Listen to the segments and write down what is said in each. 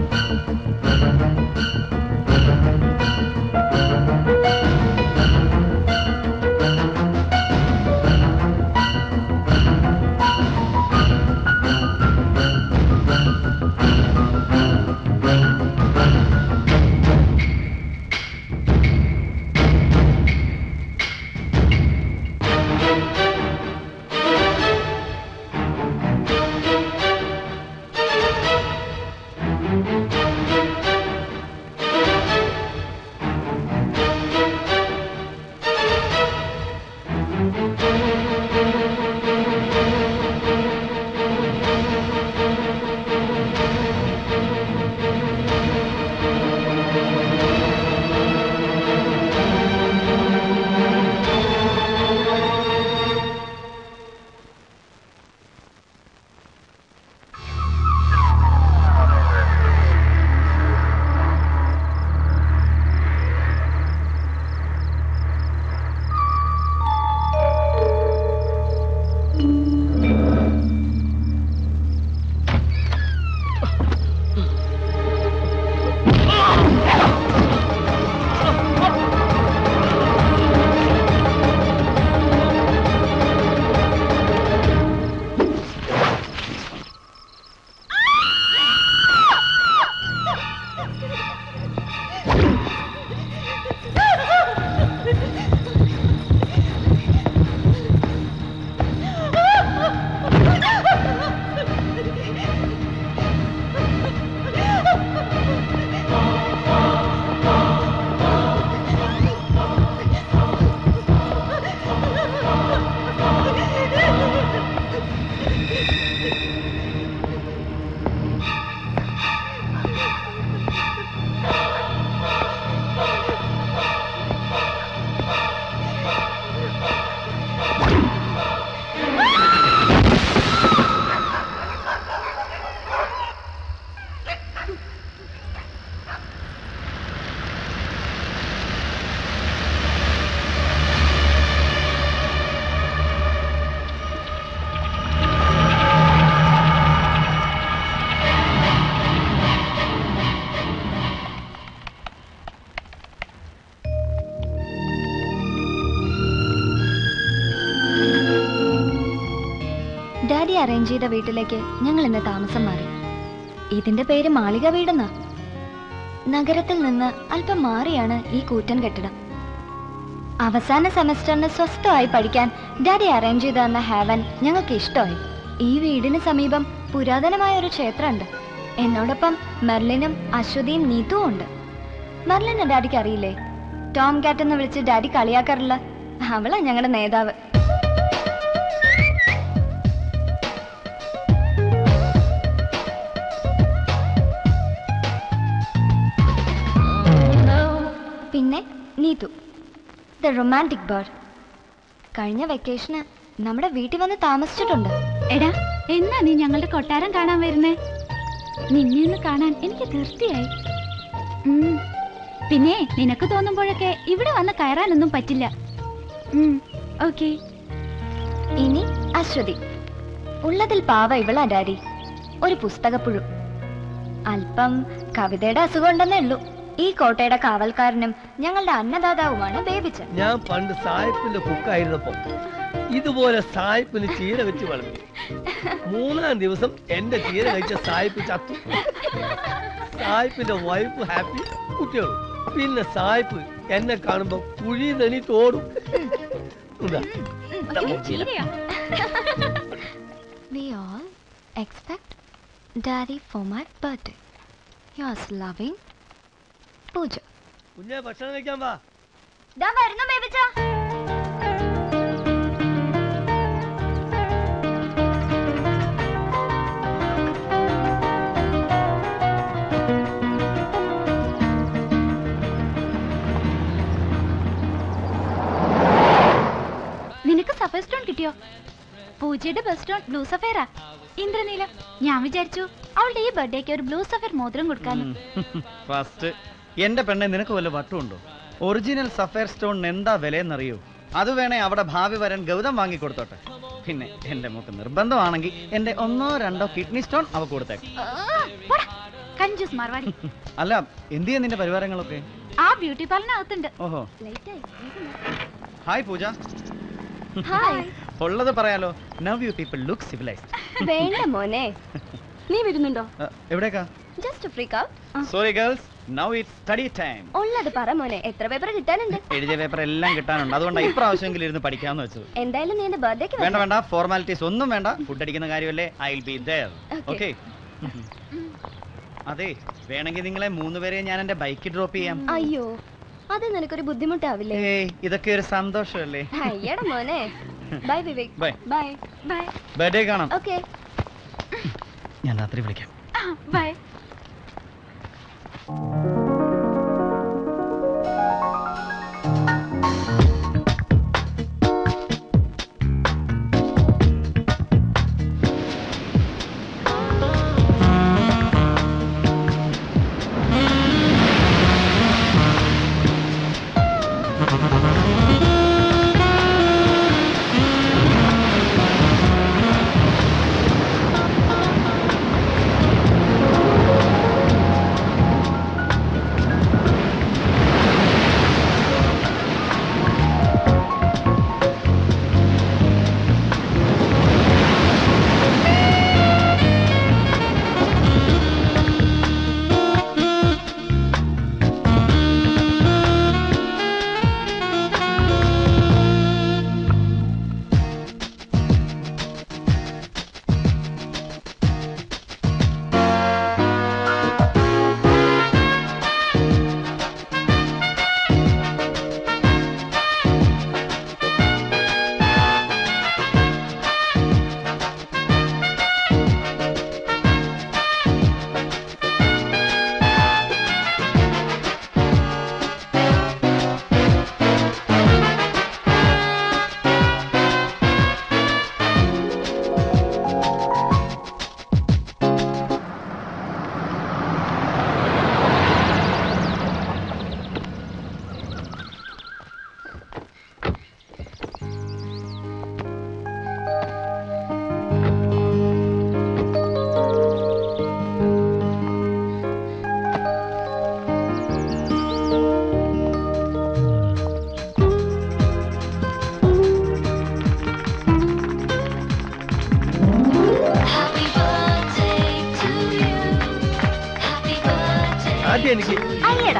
Daddy arrange ചെയ്ത വീട്ടിലേക്ക് ഞങ്ങൾ ഇന്ന് താമസം മാറി ഇതിന്റെ പേര് മാളിക വീടെന്നാ നഗരത്തിൽ നിന്ന് അല്പം മാറിയാണ് ഈ കൂറ്റൻ കെട്ടിടം അവസാന സെമസ്റ്ററിന് സ്വസ്ഥമായി പഠിക്കാൻ ഡാഡി അറേഞ്ച് ചെയ്ത് തന്ന ഹെവൻ ഞങ്ങൾക്ക് ഇഷ്ടമായി ഈ വീടിന് സമീപം പുരാതനമായ ഒരു ക്ഷേത്രമുണ്ട് എന്നോടൊപ്പം മെർലിനും അശ്വതിയും നീതുവും ഉണ്ട് മെർലിനെ ഡാഡിക്ക് അറിയില്ലേ ടോം കാറ്റ് എന്ന് വിളിച്ച് ഡാഡി കളിയാക്കാറില്ല അവളാ ഞങ്ങളുടെ നേതാവ് പിന്നെ നീതു ദ റൊമാൻറ്റിക് ബേർഡ് കഴിഞ്ഞ വെക്കേഷന് നമ്മുടെ വീട്ടിൽ വന്ന് താമസിച്ചിട്ടുണ്ട് എടാ എന്നാ നീ ഞങ്ങളുടെ കൊട്ടാരം കാണാൻ വരുന്നേ നിന്നെ ഒന്ന് കാണാൻ എനിക്ക് തീർച്ചയായി ഉം. പിന്നെ നിനക്ക് തോന്നുമ്പോഴൊക്കെ ഇവിടെ വന്ന് കയറാനൊന്നും പറ്റില്ല ഓക്കെ ഇനി അശ്വതി ഉള്ളതിൽ പാവ ഇവളാ ഡാഡി ഒരു പുസ്തകപ്പുഴു അല്പം കവിതയുടെ അസുഖം ഉണ്ടെന്നേ ഉള്ളൂ ഈ കോട്ടയുടെ കാവൽക്കാരനും ഞങ്ങളുടെ അന്നദാതാവുമാണ് ബേബിച്ചൻ ഞാൻ പണ്ട് സായിപ്പിന്റെ കുക്കായിരുന്നപ്പോ ഇതുപോലെ സായിപ്പിന് ചീര വെച്ച് വളർത്തി മൂന്നാം ദിവസം എന്റെ ചീര കഴിച്ച സായിപ്പ് ചത്തു സായിപ്പിന്റെ വൈഫ് ഹാപ്പി കുട്ടികളും പിന്നെ സായിപ്പ് എന്നെ കാണുമ്പോ കുഴി നനി തോടും ഇതാ, ഇതാ ചീര. We all expect daddy for my birthday. Yours loving, പൂജ കുഞ്ഞെ ഭക്ഷണം കഴിക്കാൻ വാ ദാ വരുന്നു ബേബിച്ച നിനക്ക് സഫയർ സ്റ്റോൺ കിട്ടിയോ പൂജയുടെ ബെസ്റ്റ് സ്റ്റോൺ ബ്ലൂ സഫയറാ ഇന്ദ്രനീലം ഞാൻ വിചാരിച്ചു അവളുടെ ഈ ബർത്ത്ഡേക്ക് ഒരു ബ്ലൂ സഫയർ മോതിരം കൊടുക്കാന്ന് ഫസ്റ്റ് എന്റെ പെണ്ണെ നിനക്ക് വല്ല വട്ടുണ്ടോ ഒറിജിനൽ സഫയർ സ്റ്റോണിന് എന്താ വിലയെന്നറിയോ അത് വേണേ അവിടെ ഭാവി വരൻ ഗൗതം വാങ്ങി കൊടുത്തോട്ടെ പിന്നെ എന്റെ മോക്ക് നിർബന്ധമാണെങ്കിൽ എന്റെ ഒന്നോ രണ്ടോ കിഡ്നി സ്റ്റോൺ അവ കൊടുത്തേക്കും ആ, പോടാ. കഞ്ചൂസ് മറുപടി അല്ല എന്ത് ചെയ്യാ നിന്റെ പരിവാരങ്ങളൊക്കെ ആ ബ്യൂട്ടി പാർലറിനകത്തുണ്ട് ഓഹോ ലേറ്റായി ഹായ് പൂജ ഹായ് ഉള്ളത് പറയാലോ now you people look civilised വേണ്ട മോനെ നീ വരുന്നുണ്ടോ എവിടേക്കാ just freak out sorry girls now it study time ഉള്ളത് പറ മോനെ എത്ര പേപ്പർ കിട്ടാനുണ്ട് എഴുതിയ പേപ്പർ എല്ലാം കിട്ടാനുണ്ട് അതുകൊണ്ടാണ് ഇപ്രാവശ്യമെങ്കിലും ഇരുന്ന് പഠിക്കാന്ന് വെച്ചത് എന്തായാലും നീ എന്റെ ബർത്ത്ഡേക്ക് വേണ്ട വേണ്ട ഫോർമാലിറ്റീസ് ഒന്നും വേണ്ട ഫുഡ് അടിക്കുന്ന കാര്യമല്ലേ I will be there Okay. Okay അതെ വേണമെങ്കിൽ നിങ്ങളെ മൂന്നുപേരെ ഞാൻ എന്റെ ബൈക്ക് ഡ്രോപ്പ് ചെയ്യാം അയ്യോ അത് നിനക്കൊരു ബുദ്ധിമുട്ടാവില്ലേ ഏയ് ഇതൊക്കെ ഒരു സന്തോഷമല്ലേ അയ്യട മോനെ bye Vivek bye bye bye birthday കാണാം ഓക്കെ ഞാൻ രാത്രി വിളിക്കാം ബൈ ആദ്യം എനിക്ക് അയ്യടാ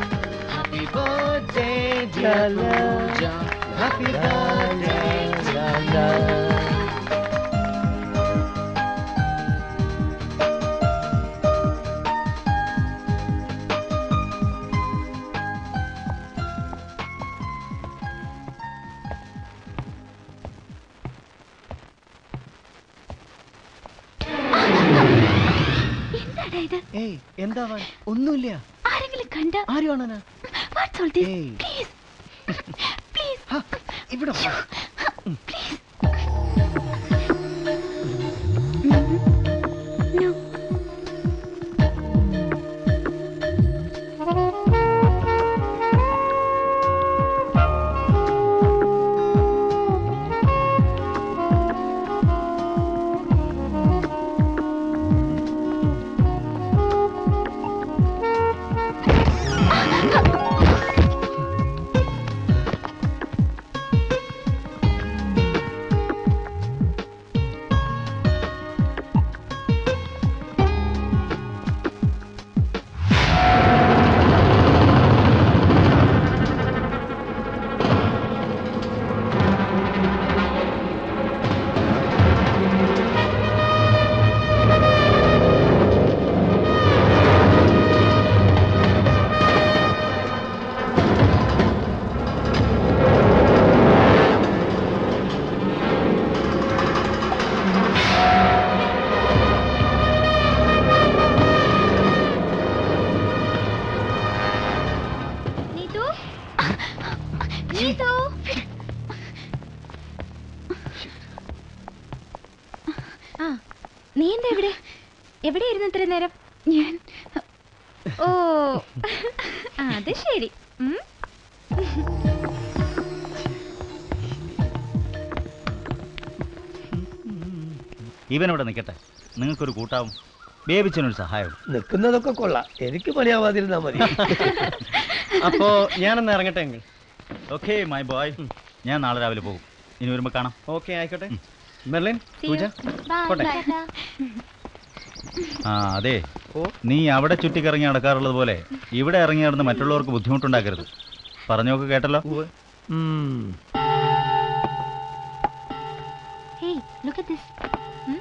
എന്താടാ ഇത് ഏയ് എന്താ ഒന്നുമില്ല ആരെങ്കിലും കണ്ട ആരും ആണനാ വാട്ട്സ് ഓൾ ദിസ് ഏയ്. പ്ലീസ് പ്ലീസ് ഹ, ഇവിടെ വാ. പ്ലീസ് നോ നീതു നീതു ആ നീ എന്താ എവിടെ എവിടെയായിരുന്നു ഇത്ര നേരം ഞാൻ ഓ അത് ശരി ഉം. ഇവൻ ഇവിടെ നിൽക്കട്ടെ നിങ്ങൾക്കൊരു കൂട്ടാവും ബേബിച്ചനൊരു സഹായം നിൽക്കുന്നതൊക്കെ കൊള്ളാം എനിക്ക് പണിയാവാതിരുന്നാ മതി അപ്പോ ഞാനൊന്ന് ഇറങ്ങട്ടെ എങ്കിൽ ഓക്കെ മൈ ബോയ് ഞാൻ നാളെ രാവിലെ പോകും ഇനി വരുമ്പോ കാണാം ഓക്കെ ആയിക്കോട്ടെ Merlin See Pooja you. Bye. പോട്ടെ. ടാറ്റാ. ആ അതെ ഓ നീ അവിടെ ചുറ്റിക്കറങ്ങി നടക്കാറുള്ളത് പോലെ ഇവിടെ ഇറങ്ങി നടന്ന് മറ്റുള്ളവർക്ക് ബുദ്ധിമുട്ടുണ്ടാക്കരുത് പറഞ്ഞൊക്കെ കേട്ടല്ലോ ഉം. Hey, look at this. Hmm?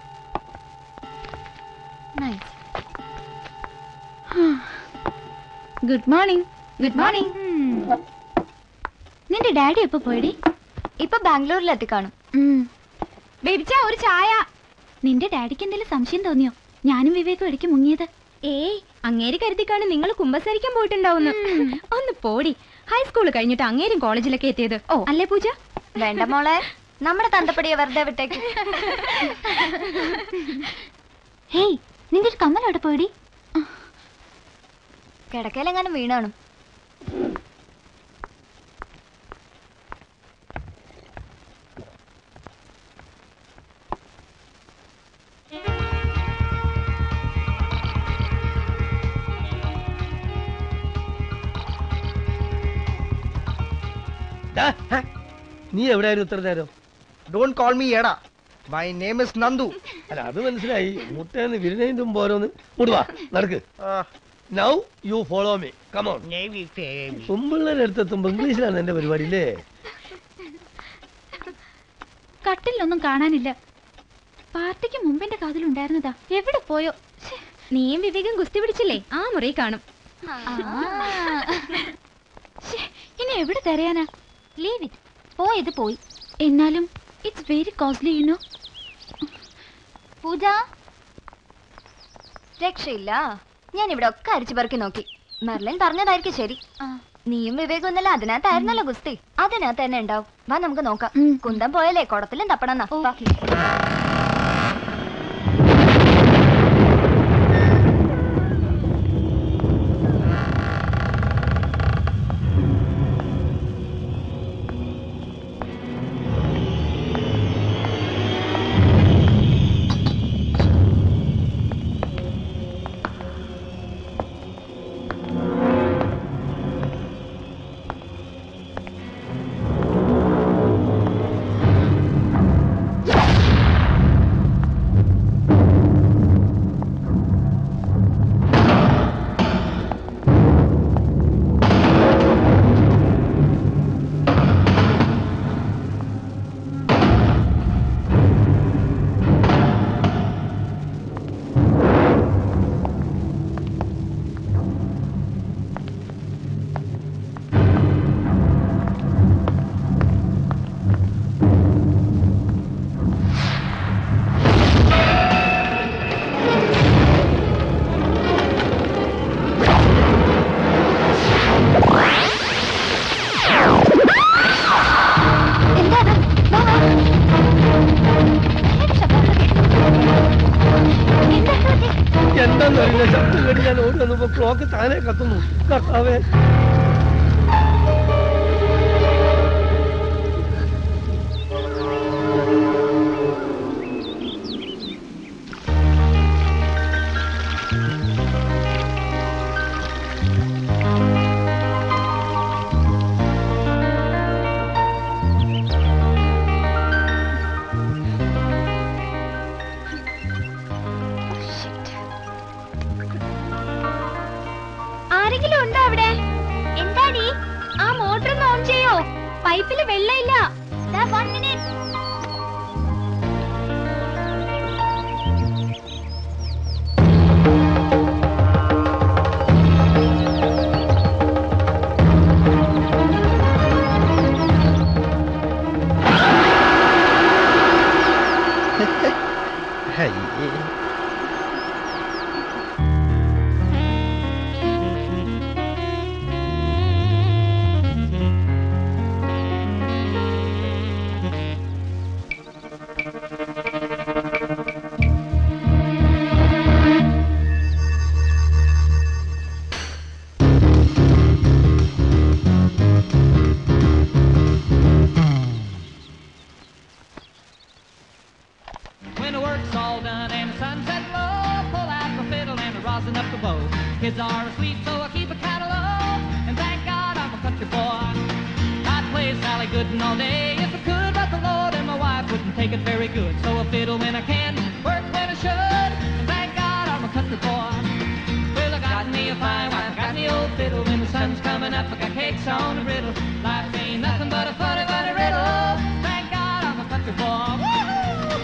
Nice. Good morning good morning നിന്റെ ഡാഡി എപ്പോ പോയടി ഇപ്പൊ ബാംഗ്ലൂരിൽ എത്തിക്കാണും ബേബിച്ച ഒരു ചായ നിന്റെ ഡാഡിക്ക് എന്തെങ്കിലും സംശയം തോന്നിയോ ഞാനും വിവേകും ഇടയ്ക്ക് മുങ്ങിയത് ഏയ് അങ്ങേര് കരുതിക്കാണ് നിങ്ങൾ കുമ്പസാരിക്കാൻ പോയിട്ടുണ്ടാവുന്നു ഒന്ന് പോടി ഹൈസ്കൂൾ കഴിഞ്ഞിട്ട് അങ്ങേരും കോളേജിലൊക്കെ എത്തിയത് ഓ അല്ലേ പൂജ വേണ്ട മോളെ നമ്മുടെ തന്തപ്പടിയെ വെറുതെ വിട്ടേക്ക് ഹേയ് നിന്റെ ഒരു കമ്മൽ അവിടെ പോയടി കിടക്കയിലെങ്ങാനും വീണാണും ദാ, നീ എവിടെയായിരുന്നു ഇത്ര നേരം ഡോണ്ട് കോൾ മീ എടാ മൈ നെയിം ഇസ് നന്ദു അല്ല അത് മനസ്സിലായി മുട്ടേന്ന് വിരുന്നതിന്റെ മുമ്പ് ഓരോന്ന് മുടുവാ നടക്ക് now you follow me come on പെമ്പിള്ളേരെ അടുത്തെത്തുമ്പോ ഇംഗ്ലീഷിലാണ് എന്റെ പരിപാടി ഇല്ലേ കട്ടിലൊന്നും കാണാനില്ല പാർട്ടിക്ക് മുമ്പിന്റെ കാതിലുണ്ടായിരുന്നതാ എവിടെ പോയോ ശ്ശെ. നീയും വിവേകം ഗുസ്തി പിടിച്ചില്ലേ ആ മുറി കാണും ശ്ശെ, ഇനി എവിടെ തരയാനാ ലീവ് ഇറ്റ് പോയത് പോയി എന്നാലും it's very costly you know Pooja രക്ഷയില്ല ഞാൻ ഇവിടെ ഒക്കെ അരിച്ചു പെറുക്കി നോക്കി മെർലിൻ പറഞ്ഞതായിരിക്കും ശരി നീയും വിവേകും ഇന്നലെ അതിനകത്തായിരുന്നല്ലോ ഗുസ്തി അതിനകത്ത് തന്നെ ഉണ്ടാവും വാ നമുക്ക് നോക്കാം ഉം. കുന്തം പോയാലേ കുടത്തിലും തപ്പണം എന്താ അത്? വാ, വാ. നല്ലൊരു ശബ്ദം കേട്ടു. എന്താ ഇത് പറ്റി? എന്താന്നറിയില്ല ശബ്ദം കേട്ട് ഞാൻ ഓടി വന്നപ്പോ ക്ലോക്ക് താനെ കത്തുന്നു കർത്താവേ ആരെങ്കിലും ഉണ്ടോ അവിടെ എന്താടി ആ മോട്ടർ ഒന്ന് ഓൺ ചെയ്യോ പൈപ്പില് വെള്ളമില്ല ദാ one minute. sour or sweet, so I keep a catalog. And thank God I'm a country boy. I'd play Sally Gooden all day if I could, but the Lord and my wife wouldn't take it very good. So I fiddle when I can, work when I should. And thank God I'm a country boy. Well, I got me a fine wife, I got me old fiddle. When the sun's coming up, I got cakes on the griddle. Life ain't nothing but a funny, funny riddle. Thank God I'm a country boy. Woo-hoo!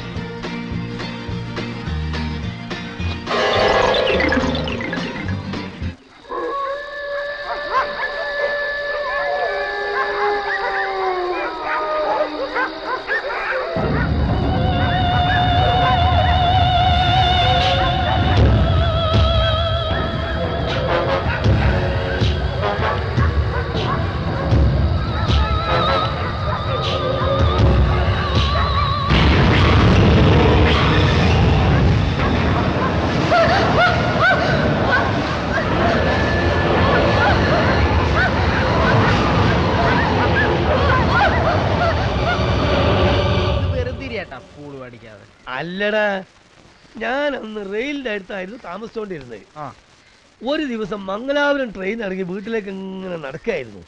വെറുതെ ഏട്ടാ pool പഠിക്കാതെ അല്ലടാ ഞാൻ അന്ന് റെയിലിന്റെ അടുത്തായിരുന്നു താമസിച്ചുകൊണ്ടിരുന്നത് ആ ഒരു ദിവസം Mangalapuram train ഇറങ്ങി വീട്ടിലേക്ക് ഇങ്ങനെ നടക്കുകയായിരുന്നു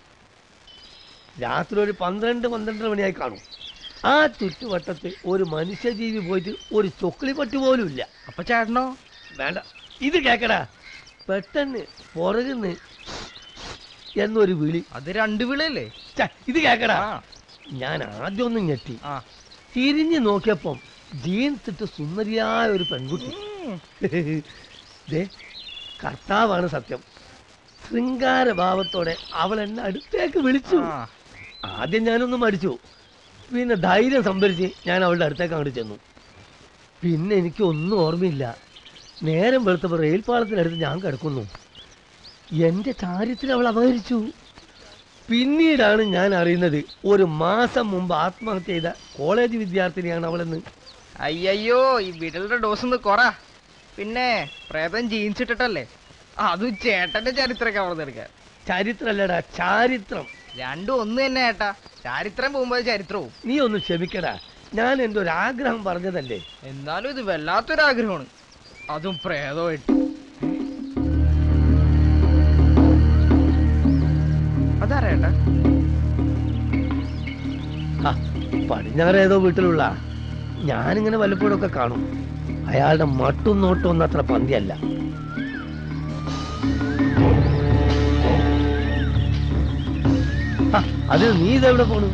രാത്രി ഒരു പന്ത്രണ്ട് പന്ത്രണ്ടര മണിയായി കാണും ആ ചുറ്റുവട്ടത്ത് ഒരു മനുഷ്യജീവി പോയിട്ട് ഒരു ചൊക്കിളിപ്പട്ടി പോലും ഇല്ല അപ്പൊ ചേട്ടനോ വേണ്ട ഇത് കേക്കടാ പെട്ടെന്ന് പുറകുന്ന് എന്നൊരു വിളി അത് രണ്ട് വിളയല്ലേ ഛെ, ഇത് കേക്കടാ ആ ഞാൻ ആദ്യം ഒന്ന് ഞെട്ടി ആ തിരിഞ്ഞു നോക്കിയപ്പം ജീൻസ് ഇട്ട് സുന്ദരിയായ ഒരു പെൺകുട്ടി ദേ കർത്താവാണ് സത്യം ശൃംഗാരഭാവത്തോടെ അവൾ എന്നെ അടുത്തേക്ക് വിളിച്ചു ആ. ആദ്യം ഞാനൊന്ന് മടിച്ചു പിന്നെ ധൈര്യം സംഭരിച്ച് ഞാൻ അവളുടെ അടുത്തേക്ക് അങ്ങോട്ട് ചെന്നു പിന്നെ എനിക്ക് ഒന്നും ഓർമ്മയില്ല നേരം വെളുത്തപ്പോൾ റെയിൽ പാളത്തിനടുത്ത് ഞാൻ കിടക്കുന്നു എൻ്റെ ചാരിത്രം അവൾ അപഹരിച്ചു പിന്നീടാണ് ഞാൻ അറിയുന്നത് ഒരു മാസം മുമ്പ് ആത്മഹത്യ ചെയ്ത കോളേജ് വിദ്യാർത്ഥിനിയാണ് അവളെന്ന് അയ്യോ ഈ വിരലിന്റെ ഡോസ് ഒന്ന് കൊറ പിന്നെ പ്രേതം ജീൻസ് ഇട്ടിട്ടല്ലേ അതും ചേട്ടന്റെ ചരിത്രം കവർന്നെടുക്കാൻ ചരിത്രല്ലടാ ചാരിത്രം രണ്ടും ഒന്ന് തന്നെ ഏട്ടാ ചരിത്രം പോകുമ്പോ അത് ചരിത്രവും നീ ഒന്ന് ക്ഷമിക്കടാ ഞാൻ എൻ്റെ ഒരു ആഗ്രഹം പറഞ്ഞതല്ലേ എന്നാലും ഇത് വല്ലാത്തൊരാഗ്രഹമാണ് അതും പ്രേതമായിട്ട് അതാരാ ഏട്ടാ ആ പടിഞ്ഞാറ് ഏതോ വീട്ടിലുള്ള ഞാനിങ്ങനെ വല്ലപ്പോഴൊക്കെ കാണും അയാളുടെ മട്ടും നോട്ടും ഒന്നും അത്ര പന്തിയല്ല ആ, അത് നീ ഇതെവിടെ പോണു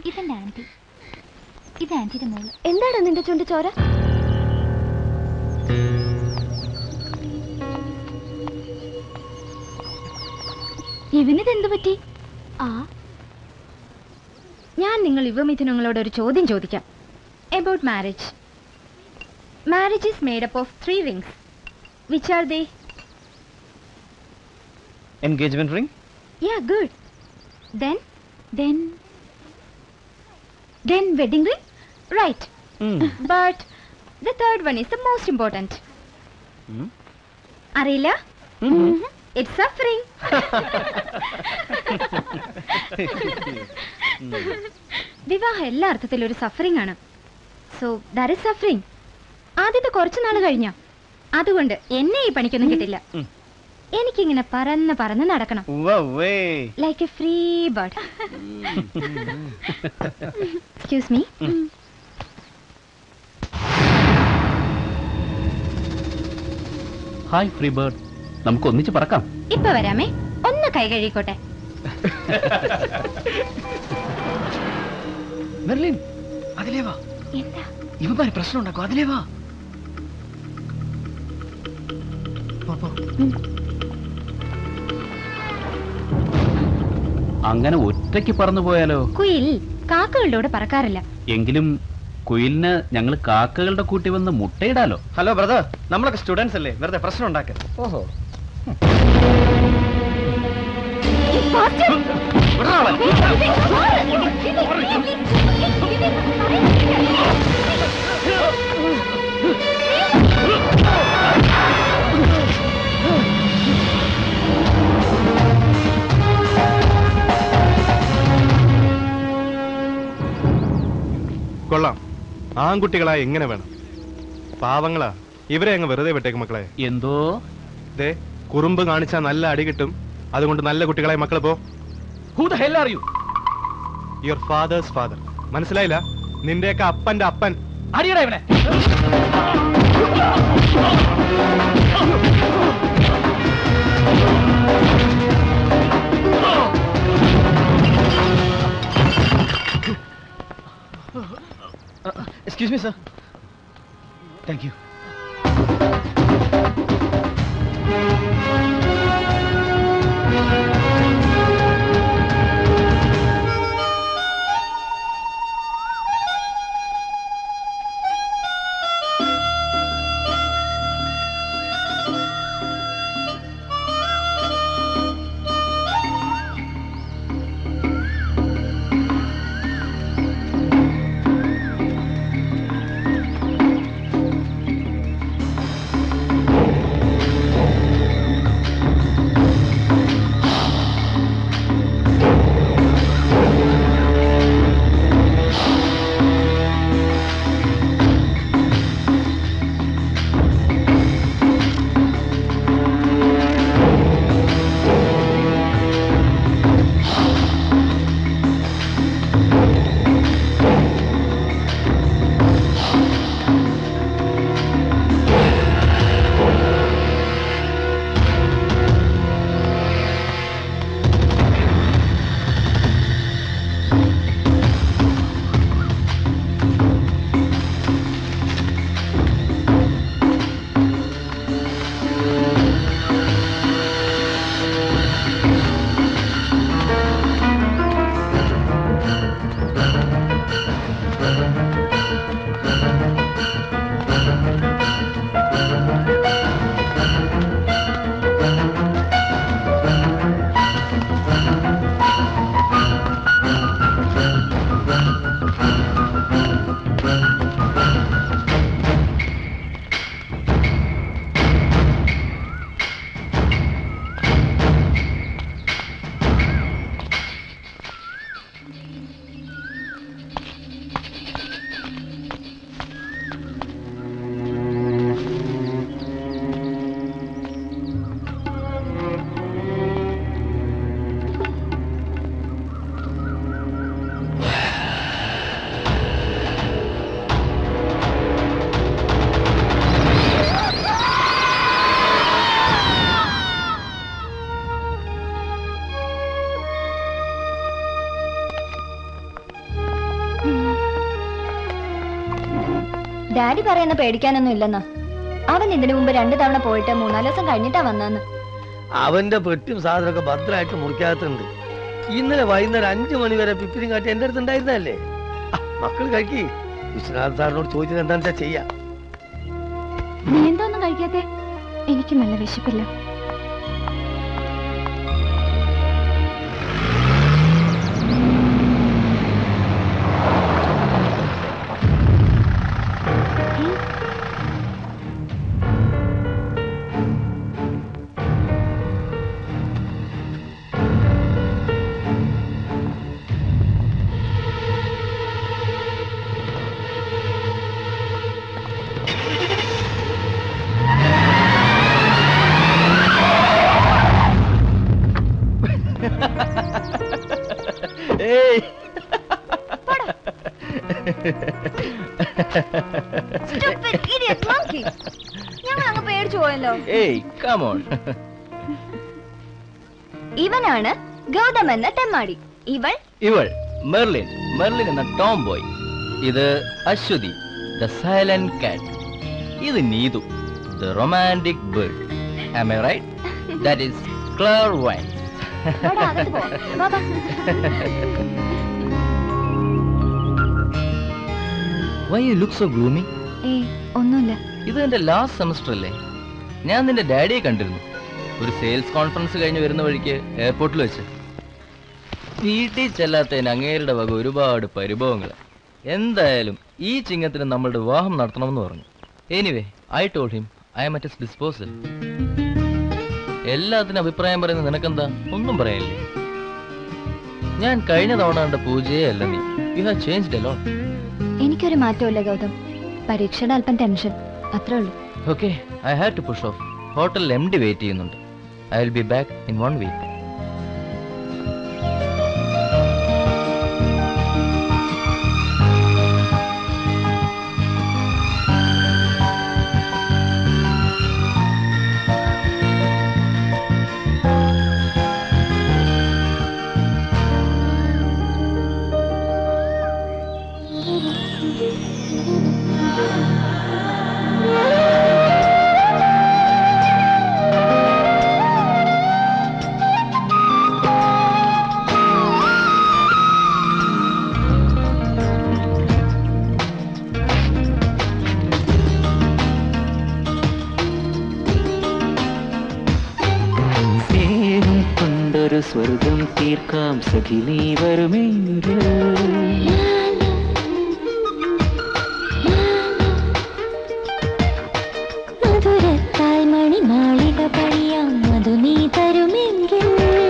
ഇതെന്റെ ആന്റി ഇത് ആന്റിയുടെ മോള് എന്താണ് നിന്റെ ചുണ്ട് ചോര ഇവനിത് എന്ത് പറ്റി ആ ഞാൻ നിങ്ങൾ യുവമിഥുനങ്ങളോട് ഒരു ചോദ്യം ചോദിക്കാം about marriage marriage is made up of three rings which are they engagement ring yeah good then then then wedding ring right but the third one is the most important അറിയില്ല ഇറ്റ്സ് സഫറിംഗ് വിവാഹം എല്ലാ അർത്ഥത്തിലും ഒരു suffering ആണ് so that is suffering ആദ്യത്തെ കുറച്ച് നാൾ കഴിഞ്ഞ അതുകൊണ്ട് എന്നെ ഈ പണിക്കൊന്നും കിട്ടില്ല ഉം. എനിക്കിങ്ങനെ പറന്ന് പറന്ന് നടക്കണം ഉവ്വേ like a free bird excuse me hi free bird നമുക്ക് ഒന്നിച്ച് പറക്കാം ഇപ്പൊ വരാമേ ഒന്ന് കൈ കഴുകിക്കോട്ടെ മെർലിൻ അതിലേ വാ എന്താ ഇവന്മാര് പ്രശ്നം ഉണ്ടാക്കും അതിലേ വാ പോ, പോ. അങ്ങനെ ഒറ്റയ്ക്ക് പറന്നു പോയാലോ കുയിൽ കാക്കകളുടെ കൂടെ പറക്കാറില്ല എങ്കിലും കുയിലിന് ഞങ്ങൾ കാക്കകളുടെ കൂട്ടി വന്ന് മുട്ടയിടാലോ ഹലോ ബ്രദർ നമ്മളൊക്കെ സ്റ്റുഡൻസ് അല്ലേ വെറുതെ പ്രശ്നം ഉണ്ടാക്കരുത് ഓഹോ കൊള്ളാം ആൺകുട്ടികളാ എങ്ങനെ വേണം പാവങ്ങളാ ഇവരെ അങ്ങ് വെറുതെ വിട്ടേക്ക് മക്കളെ എന്തോ ദേ കുറുമ്പ് കാണിച്ചാൽ നല്ല അടി കിട്ടും അതുകൊണ്ട് നല്ല കുട്ടികളായി മക്കൾ പോ who the hell are you your father's father മനസ്സിലായില്ല നിന്റെയൊക്കെ അപ്പന്റെ അപ്പൻ അടിയടാ ഇവനെ excuse me sir thank you daddy പറയുന്ന പേടിക്കാനൊന്നും ഇല്ലെന്നാ അവൻ ഇതിനു മുമ്പ് രണ്ടു തവണ പോയിട്ട് മൂന്നാല് ദിവസം കഴിഞ്ഞിട്ടാ വന്നെന്ന് അവന്റെ പെട്ടിയും സാധനമൊക്കെ ഭദ്രമായിട്ട് മുറിക്കാത്തുണ്ട് ഇന്നലെ വൈകുന്നേരം അഞ്ചു മണി വരെ പിപ്പിരിയും കാട്ടി എന്റെ അടുത്ത് ഉണ്ടായിരുന്നല്ലേ ആ, മക്കൾ കഴിക്കി വിശ്വനാഥ് സാറിനോട് ചോദിച്ചത് എന്താണെന്ന് വെച്ചാ ചെയ്യാം നീ എന്തോന്നും കഴിക്കാത്തെ എനിക്ക് നല്ല വിശപ്പില്ല ഏയ് ഞങ്ങൾ അങ്ങ് പേടിച്ചു പോയല്ലോ ഏയ് കമോൺ ഇവനാണ് ഗൗതം എന്ന തെമ്മാടി ഇവൾ ഇവൾ മെർലിൻ മെർലിൻ എന്ന ടോം ബോയ് ഇത് അശ്വതി ദ സൈലന്റ് കാറ്റ് ഇത് Neethu the romantic bird am I right that is clear wine വാടാ, അകത്ത് പോവാം. വാ, വാ. Why you look so gloomy ഏയ് ഒന്നുമില്ല ഇത് എന്റെ ലാസ്റ്റ് സെമസ്റ്റർ അല്ലേ ഞാൻ നിന്റെ ഡാഡിയെ കണ്ടിരുന്നു ഒരു സെയിൽസ് കോൺഫറൻസ് കഴിഞ്ഞ് വരുന്ന വഴിക്ക് എയർപോർട്ടിൽ വെച്ച് വീട്ടിൽ ചെല്ലാത്തതിന് അങ്ങേരുടെ വക ഒരുപാട് പരിഭവങ്ങൾ എന്തായാലും ഈ ചിങ്ങത്തിന് നമ്മളുടെ വിവാഹം നടത്തണമെന്ന് പറഞ്ഞു anyway I told him I'm at his disposal എല്ലാത്തിനും അഭിപ്രായം പറയുന്ന നിനക്കെന്താ ഒന്നും പറയാനില്ലേ ഞാൻ കഴിഞ്ഞ തവണ കണ്ട പൂജയെ അല്ല നീ യു ഹാവ് ചേഞ്ച്ഡ് അലോ എനിക്കൊരു മാറ്റമില്ല ഗൗതം പരീക്ഷയുടെ അല്പം ടെൻഷൻ അത്രേ ഉള്ളൂ okay I have to push off ഹോട്ടലിൽ എം ഡി വെയിറ്റ് ചെയ്യുന്നുണ്ട് I will be back in one week സ്നേഹം കൊണ്ടൊരു സ്വർഗം തീർക്കാം സഖി നീ വരുമെങ്കിൽ മധുരത്താൽ മണിമാളിക പണിയാം മധു നീ തരുമെങ്കിൽ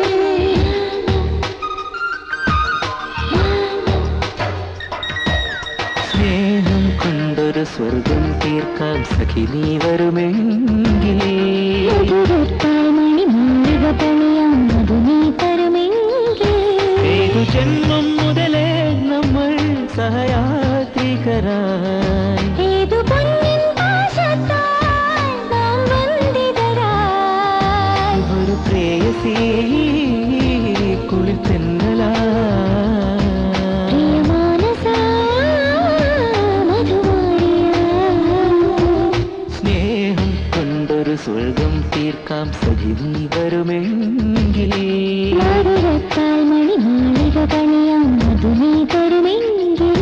സ്നേഹം കൊണ്ടൊരു സ്വർഗം തീർക്കാം സഖി നീ വരുമെങ്കിൽ മധുരത്താൽ മണിമാളിക പണിയാം മധു നീ തരുമെങ്കിൽ ഏതു ജന്മം മുതലേ നമ്മൾ സഹയാത്രികരായി ഏതു പൊന്നിൻ പാശത്താൽ നാം ബന്ധിതരായി ഒരു പ്രേയസി കുളിത്തെന്നലാ പ്രിയമാനസാ മധുവാണിയാ സ്നേഹം കൊണ്ടൊരു സ്വർഗം തീർക്കാം സഖി നീ വരുമെങ്കിൽ മധുരത്താൽ മണിമാളിക പണിയാം മധു നീ തരുമെങ്കിൽ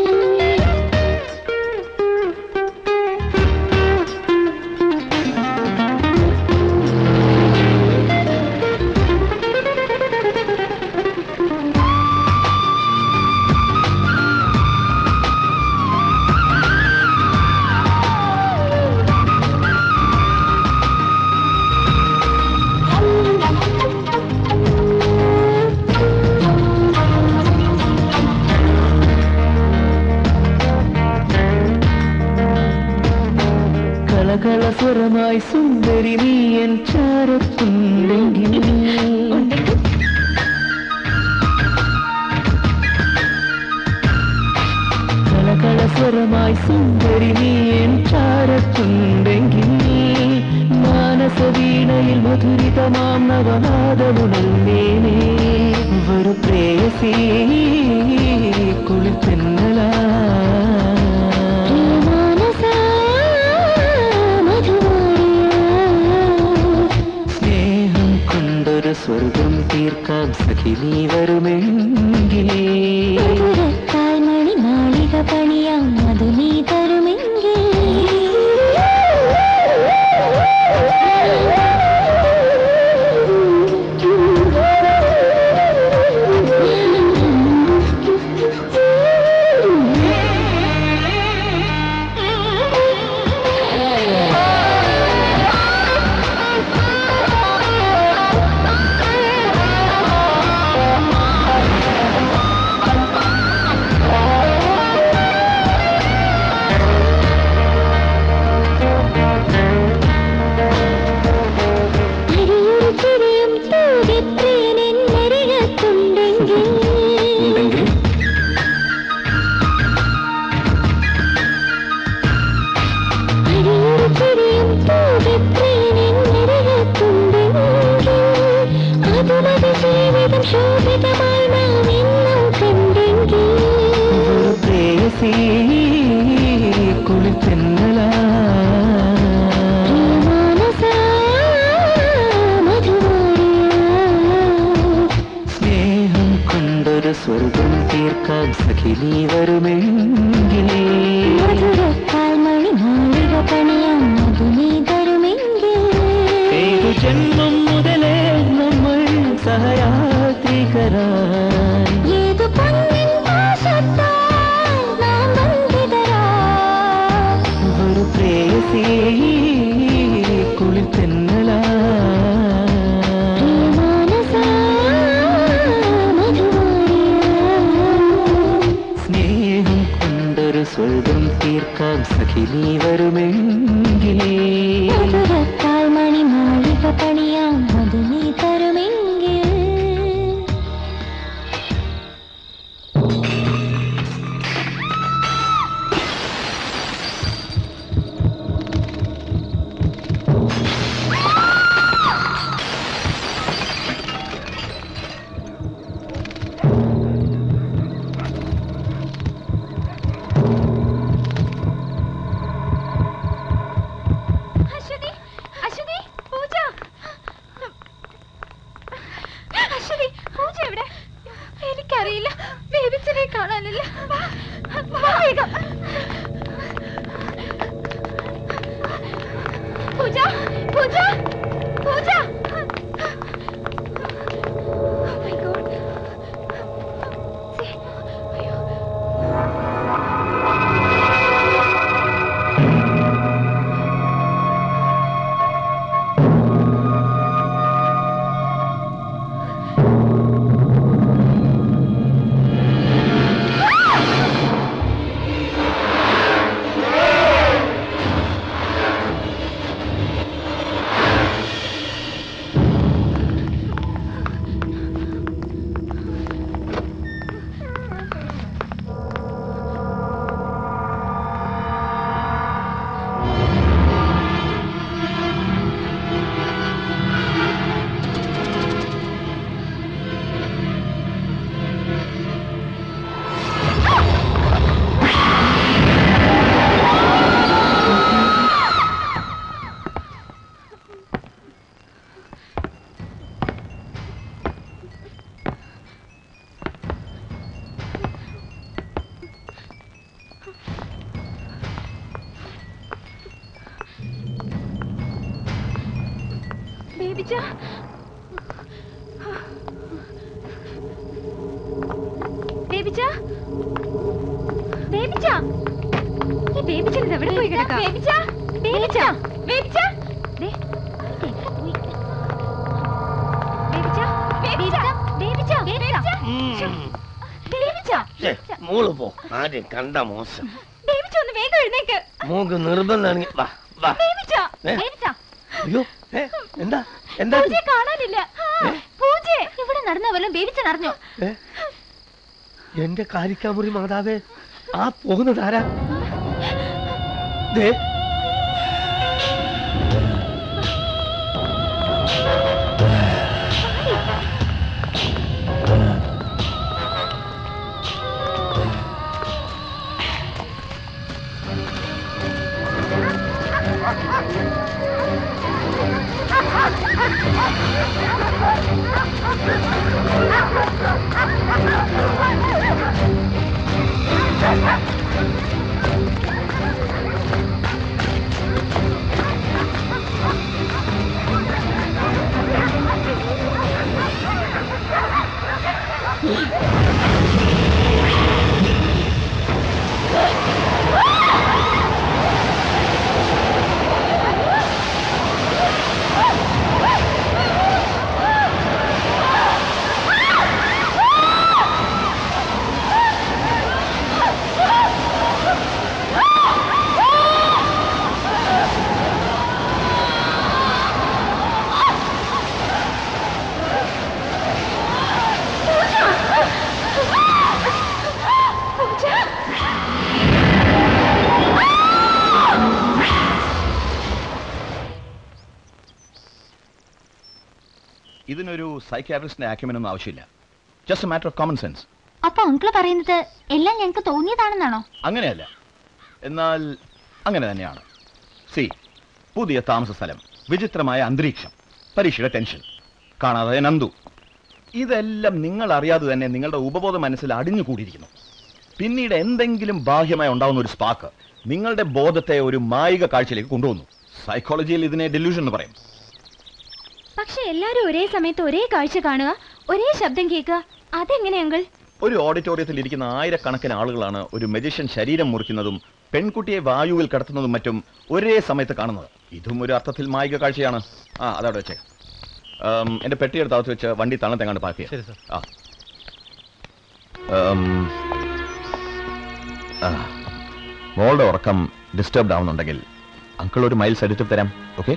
കളകള സ്വരമായി സുന്ദരി നീ എൻ ചാരത്തുണ്ടെങ്കിൽ കളകള സ്വരമായി സുന്ദരി നീ എൻ ചാരത്തുണ്ടെങ്കിൽ മാനസ വീണയിൽ മധുരിതമാം നവനാദമുണർന്നേനേ ഒരു പ്രേയസി കുളിത്തെന്നലാ പ്രിയമാനസാ പ്രേയസി കുളിച്ചെന്നലാ സ്നേഹം കൊണ്ടൊരു സ്വർഗം തീർക്കാൻ സഖി നീ വരുമെങ്കിൽ മധുരത്താൽ മണിമാളിക പണിയാം മധു നീ തരുമെങ്കിൽ ഏതു ജന്മം മുതലേ നമ്മൾ സഹയാത്രികരായി ഏതു പൊന്നിൻ പാശത്താൽ നാം ബന്ധിതരാം ഒരു പ്രേയസി കുളിച്ചെന്നലാ പ്രിയമാനസാ സ്നേഹം കൊണ്ടൊരു സ്വർഗം തീർക്കാൻ സഖി നീ വരുമെങ്കിൽ മധുരത്താൽ മണിമാളിക പണിയാം മധു നീ തരുമെങ്കിൽ അശ്വതി അശ്വതി പൂജ അശ്വതി പൂജ എവിടെ എനിക്കറിയില്ല ബേബിച്ചനെ കാണാനില്ല വാ, വാ വേഗം പൂജ പൂജ പൂജ Oh my God. See, അയ്യോ. ബേബിച്ച ബേബിച്ച ബേബിച്ച ഈ ബേബിച്ചൻ ഇത് എവിടെ പോയി കിടക്കാം ബേബിച്ച ബേബിച്ച ബേബിച്ച ദേ, ഇത് എവിടെ പോയി? ബേബിച്ച ബേബിച്ച ബേബിച്ച ബേബിച്ച ശ്ശോ, ബേബിച്ച ഛെ, മോള് പോ ആരും കണ്ട മോശം ബേബിച്ച ഒന്ന് വേഗം എഴുന്നേക്ക് മോക്ക് നിർബന്ധാണെങ്കിൽ വാ വാ ബേബിച്ച ഏ? ബേബിച്ച അയ്യോ ഏ, എന്താ എന്താ പൂജയെ കാണാനില്ല പൂജ ഇവിടെ നടന്ന വല്ലതും ബേബിച്ചൻ അറിഞ്ഞോ ഏ? എന്റെ കാരിക്കാമുറി മാതാവേ ആ പോകുന്നത് ആരാ ദേ ഇതിനൊരു സൈക്യാട്രിസ്റ്റിന്റെ ആക്യുമെനൊന്നും ആവശ്യമില്ല just a matter of common sense അപ്പൊ അങ്കിള് പറയുന്നത് എല്ലാം ഞങ്ങൾക്ക് തോന്നിയതാണെന്നാണോ അങ്ങനെയല്ല എന്നാൽ അങ്ങനെ തന്നെയാണ് സി പുതിയ താമസ സ്ഥലം വിചിത്രമായ അന്തരീക്ഷം പരീക്ഷയുടെ ടെൻഷൻ കാണാതെ നന്ദു ഇതെല്ലാം നിങ്ങൾ അറിയാതെ തന്നെ നിങ്ങളുടെ ഉപബോധ മനസ്സിൽ അടിഞ്ഞുകൂടിയിരിക്കുന്നു പിന്നീട് എന്തെങ്കിലും ബാഹ്യമായി ഉണ്ടാവുന്ന ഒരു സ്പാക്ക് നിങ്ങളുടെ ബോധത്തെ ഒരു മായിക കാഴ്ചയിലേക്ക് കൊണ്ടുവന്നു സൈക്കോളജിയിൽ ഇതിനെ ഡെല്യൂഷൻ എന്ന് പറയും പക്ഷെ എല്ലാരും ഒരേ സമയത്ത് ഒരേ കാഴ്ച കാണുക ഒരേ ശബ്ദം കേൾക്കുക അതെങ്ങനെ അങ്കിൾ ഒരു ഓഡിറ്റോറിയത്തിൽ ഇരിക്കുന്ന ആയിരക്കണക്കിന് ആളുകളാണ് ഒരു മെജിഷ്യൻ ശരീരം മുറിക്കുന്നതും പെൺകുട്ടിയെ വായുവിൽ കടത്തുന്നതും മറ്റും ഒരേ സമയത്ത് കാണുന്നത് ഇതും ഒരു അർത്ഥത്തിൽ മായിക കാഴ്ചയാണ് ആ അതവിടെ വെച്ചേ ഉം, എന്റെ പെട്ടിയെടുത്ത് അകത്ത് വെച്ച് വണ്ടി തണത്തെങ്ങാണ്ട് പാർക്ക് ശരി, ചെയ്യാം ആ ഉം, ആ. മോളുടെ ഉറക്കം ഡിസ്റ്റർബ്ഡ് ആവുന്നുണ്ടെങ്കിൽ അങ്കിൾ ഒരു മൈൽസ് എടുത്ത് തരാം ഓക്കെ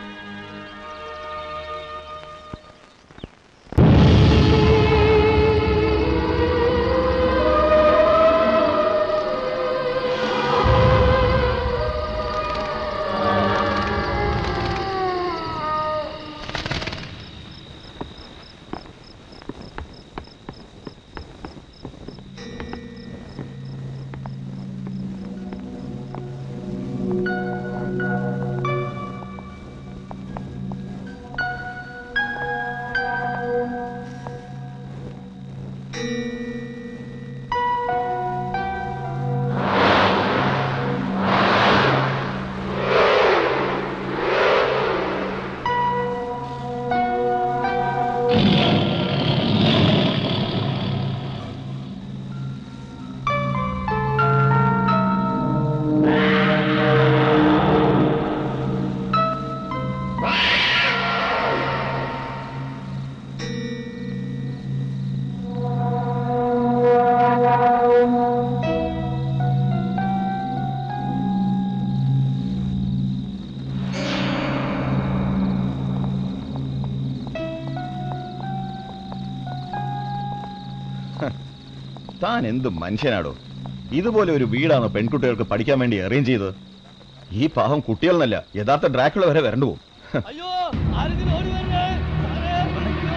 താൻ എന്ത് മനുഷ്യനാടോ ഇതുപോലെ ഒരു വീടാണോ പെൺകുട്ടികൾക്ക് പഠിക്കാൻ വേണ്ടി അറേഞ്ച് ചെയ്തത് ഈ പാവം കുട്ടികളെന്നല്ല യഥാർത്ഥ ഡ്രാക്കുള വരെ വരണ്ടു പോകും അയ്യോ ആരെങ്കിലും ഓടി വരണേ സാറേ, അയ്യോ.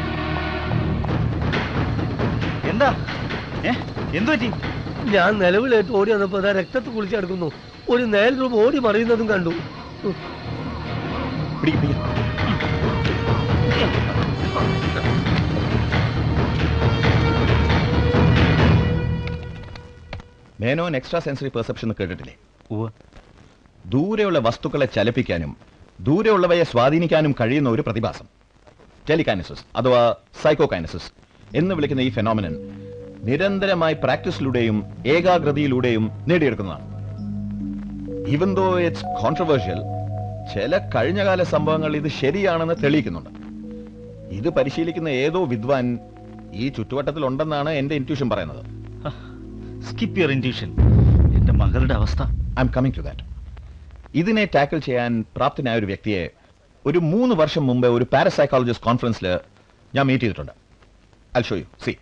എന്താ ഏ എന്തു പറ്റി ഞാൻ നിലവിലേറ്റ് ഓടി വന്നപ്പോ ദാ രക്തത്ത് കുളിച്ചെടുക്കുന്നു ഒരു നേൽ രൂപ ഓടി മറിയുന്നതും കണ്ടു ഉം. പിടിക്ക്, പിടിക്ക്. മേനോൻ എക്സ്ട്രാ സെൻസറി പെർസെപ്ഷൻ എന്ന് കേട്ടിട്ടില്ലേ ദൂരെയുള്ള വസ്തുക്കളെ ചലിപ്പിക്കാനും ദൂരെയുള്ളവയെ സ്വാധീനിക്കാനും കഴിയുന്ന ഒരു പ്രതിഭാസം ടെലികൈനസിസ് അഥവാ സൈക്കോകൈനസിസ് എന്ന് വിളിക്കുന്ന ഈ ഫെനോമിനൻ നിരന്തരമായി പ്രാക്ടീസിലൂടെയും ഏകാഗ്രതയിലൂടെയും നേടിയെടുക്കുന്നതാണ് ഈവൻ ദോ ഇറ്റ്സ് കോൺട്രവേഴ്ഷ്യൽ ചില കഴിഞ്ഞകാല സംഭവങ്ങൾ ഇത് ശരിയാണെന്ന് തെളിയിക്കുന്നുണ്ട് ഇത് പരിശീലിക്കുന്ന ഏതോ വിദ്വാൻ ഈ ചുറ്റുവട്ടത്തിൽ ഉണ്ടെന്നാണ് എന്റെ ഇൻറ്റ്യൂഷൻ പറയുന്നത് സ്കിപ്പ് യുവർ ഇൻറ്റ്യൂഷൻ എന്റെ മകളുടെ അവസ്ഥ I'm coming to that ഇതിനെ ടാക്കിൾ ചെയ്യാൻ പ്രാപ്തനായ ഒരു വ്യക്തിയെ ഒരു മൂന്ന് വർഷം മുമ്പ് ഒരു പാരസൈക്കോളജിസ്റ്റ് കോൺഫറൻസിൽ ഞാൻ മീറ്റ് ചെയ്തിട്ടുണ്ട് ഐ ഷോ യു സി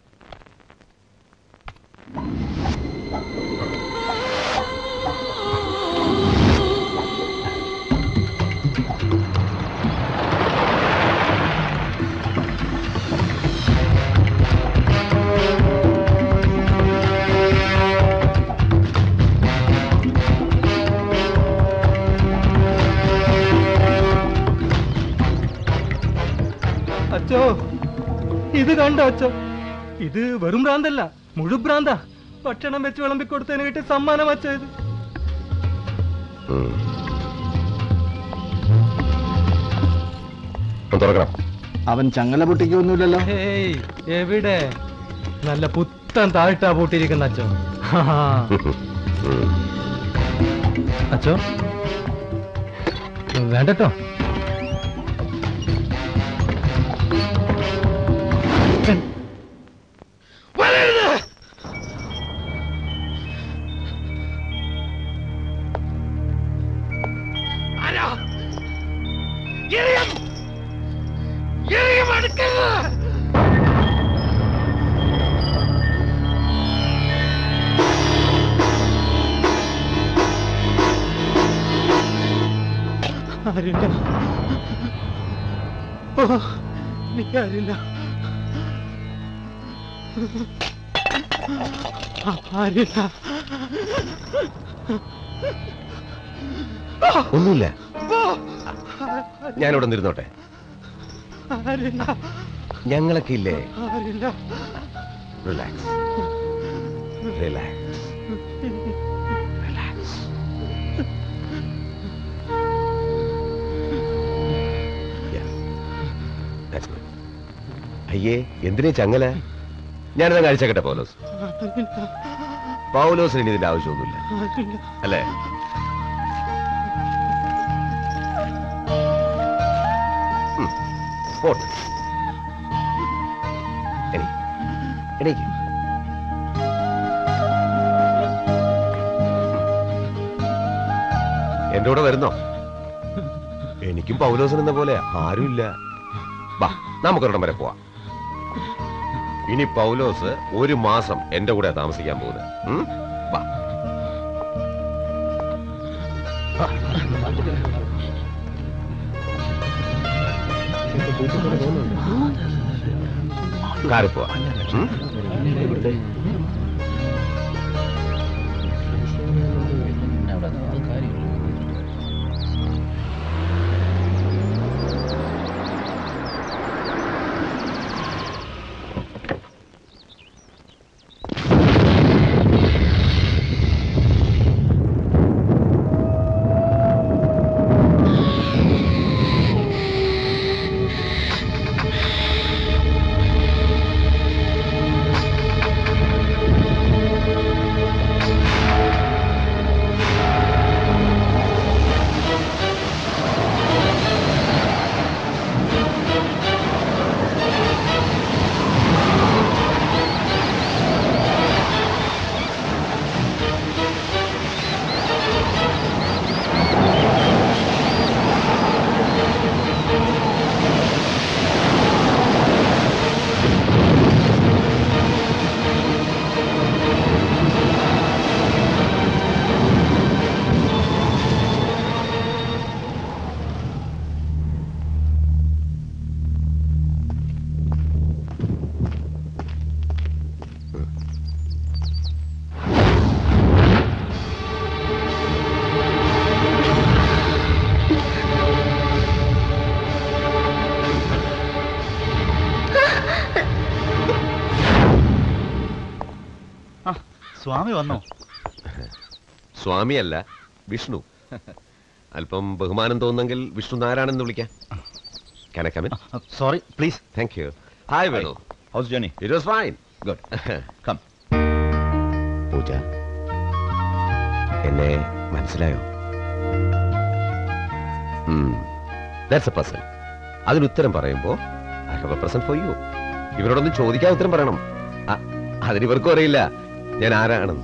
അച്ചോ ഇത് കണ്ടോ അച്ചോ ഇത് വെറും ഭ്രാന്തല്ല മുഴു ഭ്രാന്ത ഭക്ഷണം വെച്ച് വിളമ്പി കൊടുത്തതിന് കിട്ടിയ സമ്മാനം അച്ചോ ഇത് തുറക്കണം അവൻ ചങ്ങല പൊട്ടിക്കൊന്നുമില്ലല്ലോ ഹേയ് എവിടെ നല്ല പുത്തൻ താഴ്ത്താ പൂട്ടിയിരിക്കുന്ന അച്ചോ ഹാ. അച്ചോ വേണ്ടട്ടോ ആരാ? എറിയും! എറിയും അടുക്കരുത്! ആരില്ല ഓ നീ ആരില്ല ആരില്ല ഒന്നുമില്ല ഞാനിവിടെ നിന്നോട്ടെ ആരില്ല ഞങ്ങളൊക്കെ ഇല്ലേ ആരില്ല റിലാക്സ് റിലാക്സ് റിലാക്സ് അയ്യേ എന്തിനാ ചങ്ങല ഞാനിതാ കഴിച്ചേക്കട്ടെ പൗലോസ് പൗലോസിന് ഇനി ഇതിന്റെ ആവശ്യമൊന്നുമില്ല ആരില്ല അല്ലേ ഉം, പോട്ടെ എണീ എണീക്ക് എന്റെ കൂടെ വരുന്നോ എനിക്കും പൗലോസിന് എന്ന പോലെ ആരുമില്ല വാ നമുക്കൊരിടം വരെ പോവാം ഇനി പൗലോസ് ഒരു മാസം എന്റെ കൂടെ താമസിക്കാൻ പോകുന്നത് ഉം? വാ കാറിൽ പോവാം ഉം? സ്വാമി വന്നോ സ്വാമിയല്ല വിഷ്ണു അല്പം ബഹുമാനം തോന്നുന്നെങ്കിൽ വിഷ്ണു നാരായണെന്ന് വിളിക്കാം കനക്കമൻ sorry please thank you hi Venu how's journey it was fine good come Pooja എന്നെ മനസ്സിലായോ ദാറ്റ്സ് എ പസൽ അതിന് ഉത്തരം പറയുമ്പോ I have a present for you ഇവരോടൊന്നും ചോദിക്കാൻ ഉത്തരം പറയണം അ- അതിന് ഇവർക്കും അറിയില്ല ഞാൻ ആരാണെന്ന്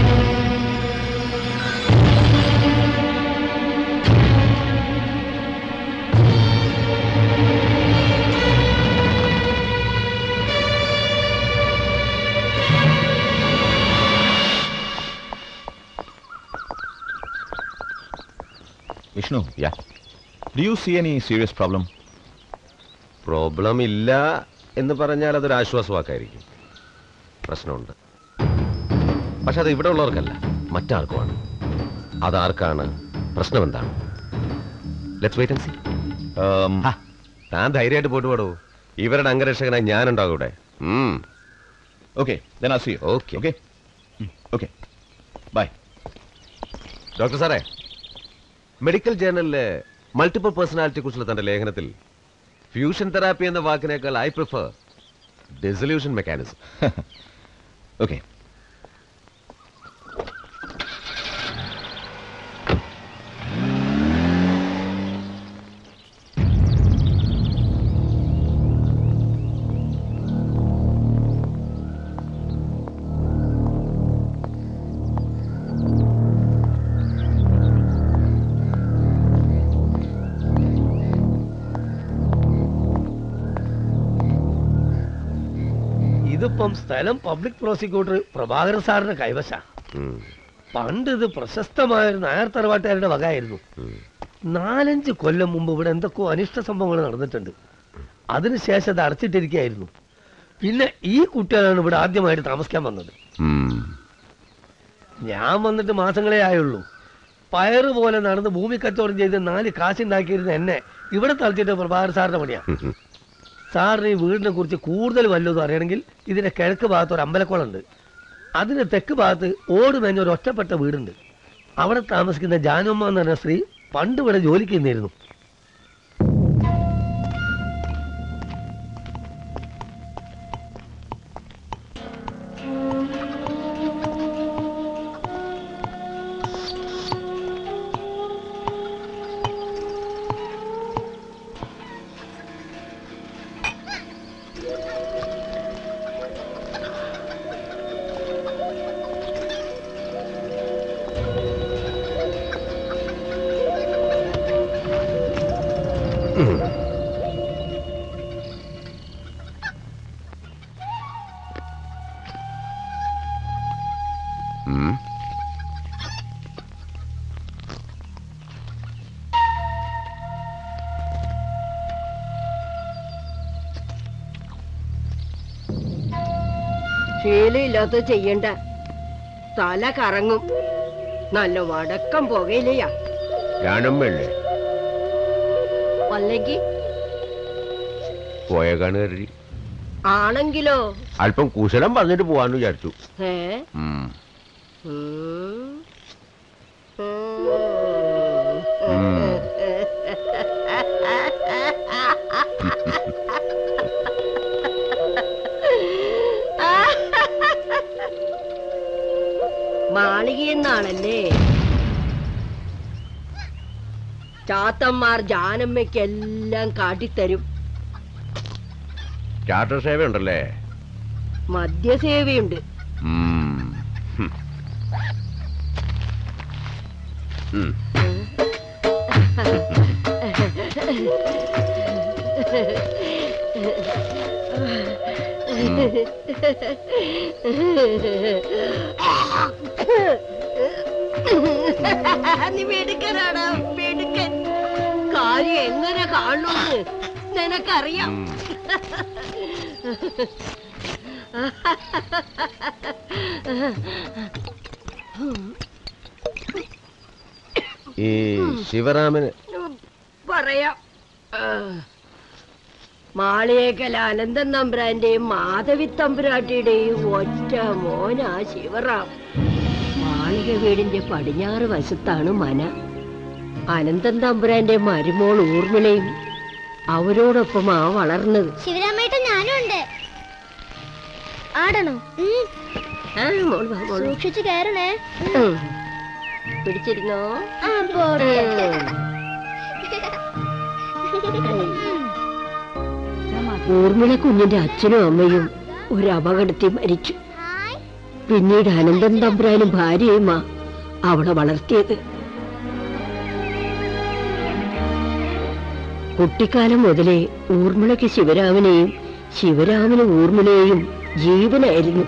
Vishnu yeah do you see any serious problem problem ഇല്ല എന്ന് പറഞ്ഞാൽ അതൊരു ആശ്വാസവാക്കായിരിക്കും പ്രശ്നമുണ്ട് പക്ഷെ അത് ഇവിടെ ഉള്ളവർക്കല്ല മറ്റാർക്കുമാണ് അതാർക്കാണ് പ്രശ്നം എന്താണ് ലെറ്റ്സ് വെയിറ്റ് ആൻഡ് സീ താൻ ധൈര്യമായിട്ട് പോയിട്ട് പാടൂ ഇവരുടെ അംഗരക്ഷകനായി ഞാനുണ്ടാകും ഇവിടെ okay then I'll see you. Okay okay okay bye doctor സാറേ മെഡിക്കൽ ജേർണലിലെ മൾട്ടിപ്പിൾ പേഴ്സണാലിറ്റിയെ കുറിച്ചുള്ള തന്റെ ലേഖനത്തിൽ ഫ്യൂഷൻ തെറാപ്പി എന്ന വാക്കിനേക്കാൾ I prefer dissolution mechanism okay ഇതിപ്പം സ്ഥലം പബ്ലിക് പ്രോസിക്യൂട്ടർ പ്രഭാകരൻ സാറിന്റെ കൈവശ പണ്ട് ഇത് പ്രശസ്തമായ ഒരു നായർ തറവാട്ടുകാരുടെ വകയായിരുന്നു നാലഞ്ച് കൊല്ലം മുമ്പ് ഇവിടെ എന്തൊക്കെയോ അനിഷ്ട സംഭവങ്ങൾ നടന്നിട്ടുണ്ട് അതിനുശേഷം അത് അടച്ചിട്ടിരിക്കുകയായിരുന്നു പിന്നെ ഈ കുട്ടികളാണ് ഇവിടെ ആദ്യമായിട്ട് താമസിക്കാൻ വന്നത് ഉം. ഞാൻ വന്നിട്ട് മാസങ്ങളേ ആയുള്ളൂ പയറ് പോലെ നടന്ന് ഭൂമി കച്ചവടം ചെയ്ത് നാല് കാശുണ്ടാക്കിയിരുന്ന എന്നെ ഇവിടെ തളിച്ചിട്ട് പ്രഭാകർ സാറിന്റെ പണിയാ സാറിന് ഈ വീടിനെ കുറിച്ച് കൂടുതൽ വല്ലതും അറിയണമെങ്കിൽ ഇതിന്റെ കിഴക്ക് ഭാഗത്ത് ഒരു അമ്പലക്കുളമുണ്ട് അതിന്റെ തെക്ക് ഭാഗത്ത് ഓട് മേഞ്ഞ ഒരു ഒറ്റപ്പെട്ട വീടുണ്ട് അവിടെ താമസിക്കുന്ന ജാനുമ്മ എന്ന് പറഞ്ഞ സ്ത്രീ പണ്ട് ഇവിടെ ജോലിക്ക് നിന്നിരുന്നു ഉം. ശീലയില്ലാത്ത ചെയ്യണ്ട തല കറങ്ങും നല്ല വടക്കം പുകയിലയാ ജാനമ്മയല്ലേ അല്ലെങ്കിൽ പോയേക്കാണ് കരുതി ആണെങ്കിലോ അല്പം കുശലം പറഞ്ഞിട്ട് പോവാന്ന് വിചാരിച്ചു ഏ ഉം. ഉം. ഉം. മാളികയെന്നാണല്ലേ ചാത്തന്മാർ ജാനമ്മയ്ക്കെല്ലാം കാട്ടിത്തരും ചാർട്ടർ സേവ ഉണ്ടല്ലേ മദ്യസേവയുണ്ട് ഉം. ഹും. ഉം. നീ മിടുക്കനാണ് മിടുക്കൻ കാര്യം എങ്ങനെ കാണുമെന്ന് നിനക്കറിയാം ഈ ശിവരാമന് പറയാം ആ. മാളിയേക്കൽ അനന്തൻ തമ്പുരാന്റെയും മാധവി തമ്പുരാട്ടിയുടെയും ഒറ്റ മോനാ ശിവറാം മാളിക വീടിന്റെ പടിഞ്ഞാറ് വശത്താണ് മന അനന്തൻ തമ്പുരാന്റെ മരുമോൾ ഊർമിളയും അവരോടൊപ്പം ആ വളർന്നത് ശിവരാമേട്ടൻ ഞാനും ഉണ്ട് ആടണോ ആ, മോള് വാ, മോള് വാ. സൂക്ഷിച്ചു കയറണേ ഉം. പിടിച്ചിരുന്നോ ആ പോട്ടെ ഊർമിള കുഞ്ഞിന്റെ അച്ഛനും അമ്മയും ഒരു അപകടത്തിൽ മരിച്ചു പിന്നീട് അനന്തൻ തമ്പുരാനും ഭാര്യയുമാ അവളെ വളർത്തിയത് കുട്ടിക്കാലം മുതലേ ഊർമിളയ്ക്ക് ശിവരാമനെയും ശിവരാമന് ഊർമിളയെയും ജീവനായിരുന്നു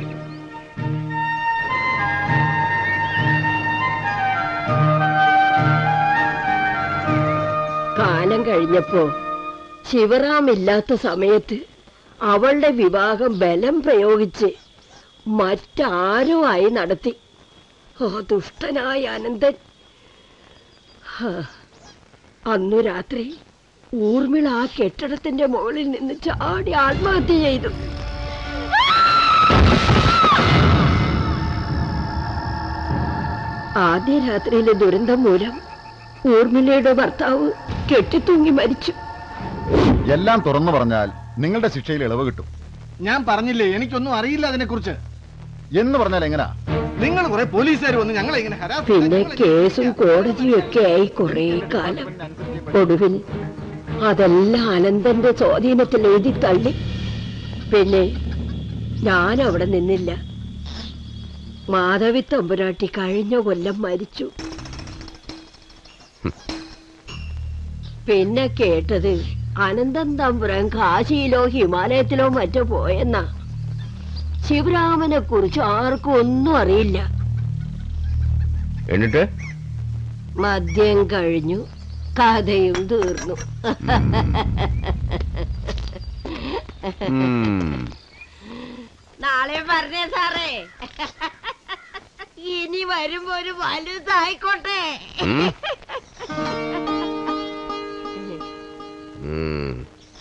കാലം കഴിഞ്ഞപ്പോ ശിവറാം ഇല്ലാത്ത സമയത്ത് അവളുടെ വിവാഹം ബലം പ്രയോഗിച്ച് മറ്റാരോ ആയി നടത്തി ആ ദുഷ്ടനായ അനന്തൻ ഹാ, അന്നു രാത്രി ഊർമിള ആ കെട്ടിടത്തിന്റെ മുകളിൽ നിന്ന് ചാടി ആത്മഹത്യ ചെയ്തു ആദ്യ രാത്രിയിലെ ദുരന്തം മൂലം ഊർമിളയുടെ ഭർത്താവ് കെട്ടിത്തൂങ്ങി മരിച്ചു എല്ലാം തുറന്നു പറഞ്ഞാൽ നിങ്ങളുടെ ശിക്ഷയിൽ ഇളവ് കിട്ടും ഞാൻ പറഞ്ഞില്ലേ എനിക്കൊന്നും അറിയില്ല അതിനെക്കുറിച്ച് എന്ന് പറഞ്ഞാൽ എങ്ങനാ നിങ്ങൾ കുറെ പോലീസുകാർ വന്ന് ഞങ്ങളെ ഇങ്ങനെ ഹരാസ് പിന്നെ കേസും കോടതിയും ഒക്കെ ആയി കുറെ കാലം ഒടുവിൽ അതെല്ലാം അനന്തന്റെ സ്വാധീനത്തിൽ എഴുതി തള്ളി പിന്നെ ഞാൻ അവിടെ നിന്നില്ല മാധവി തമ്പുരാട്ടി കഴിഞ്ഞ കൊല്ലം മരിച്ചു പിന്നെ കേട്ടത് അനന്തൻ തമ്പുരാൻ കാശിയിലോ ഹിമാലയത്തിലോ മറ്റോ പോയെന്നാ ശിവരാമനെ കുറിച്ച് ആർക്കും ഒന്നും അറിയില്ല എന്നിട്ട് മദ്യം കഴിഞ്ഞു കഥയും തീർന്നു ഉം. നാളെ പറഞ്ഞേ സാറേ ഇനി വരുമ്പോ ഒരു വലുതായിക്കോട്ടെ ഉം. ഉം.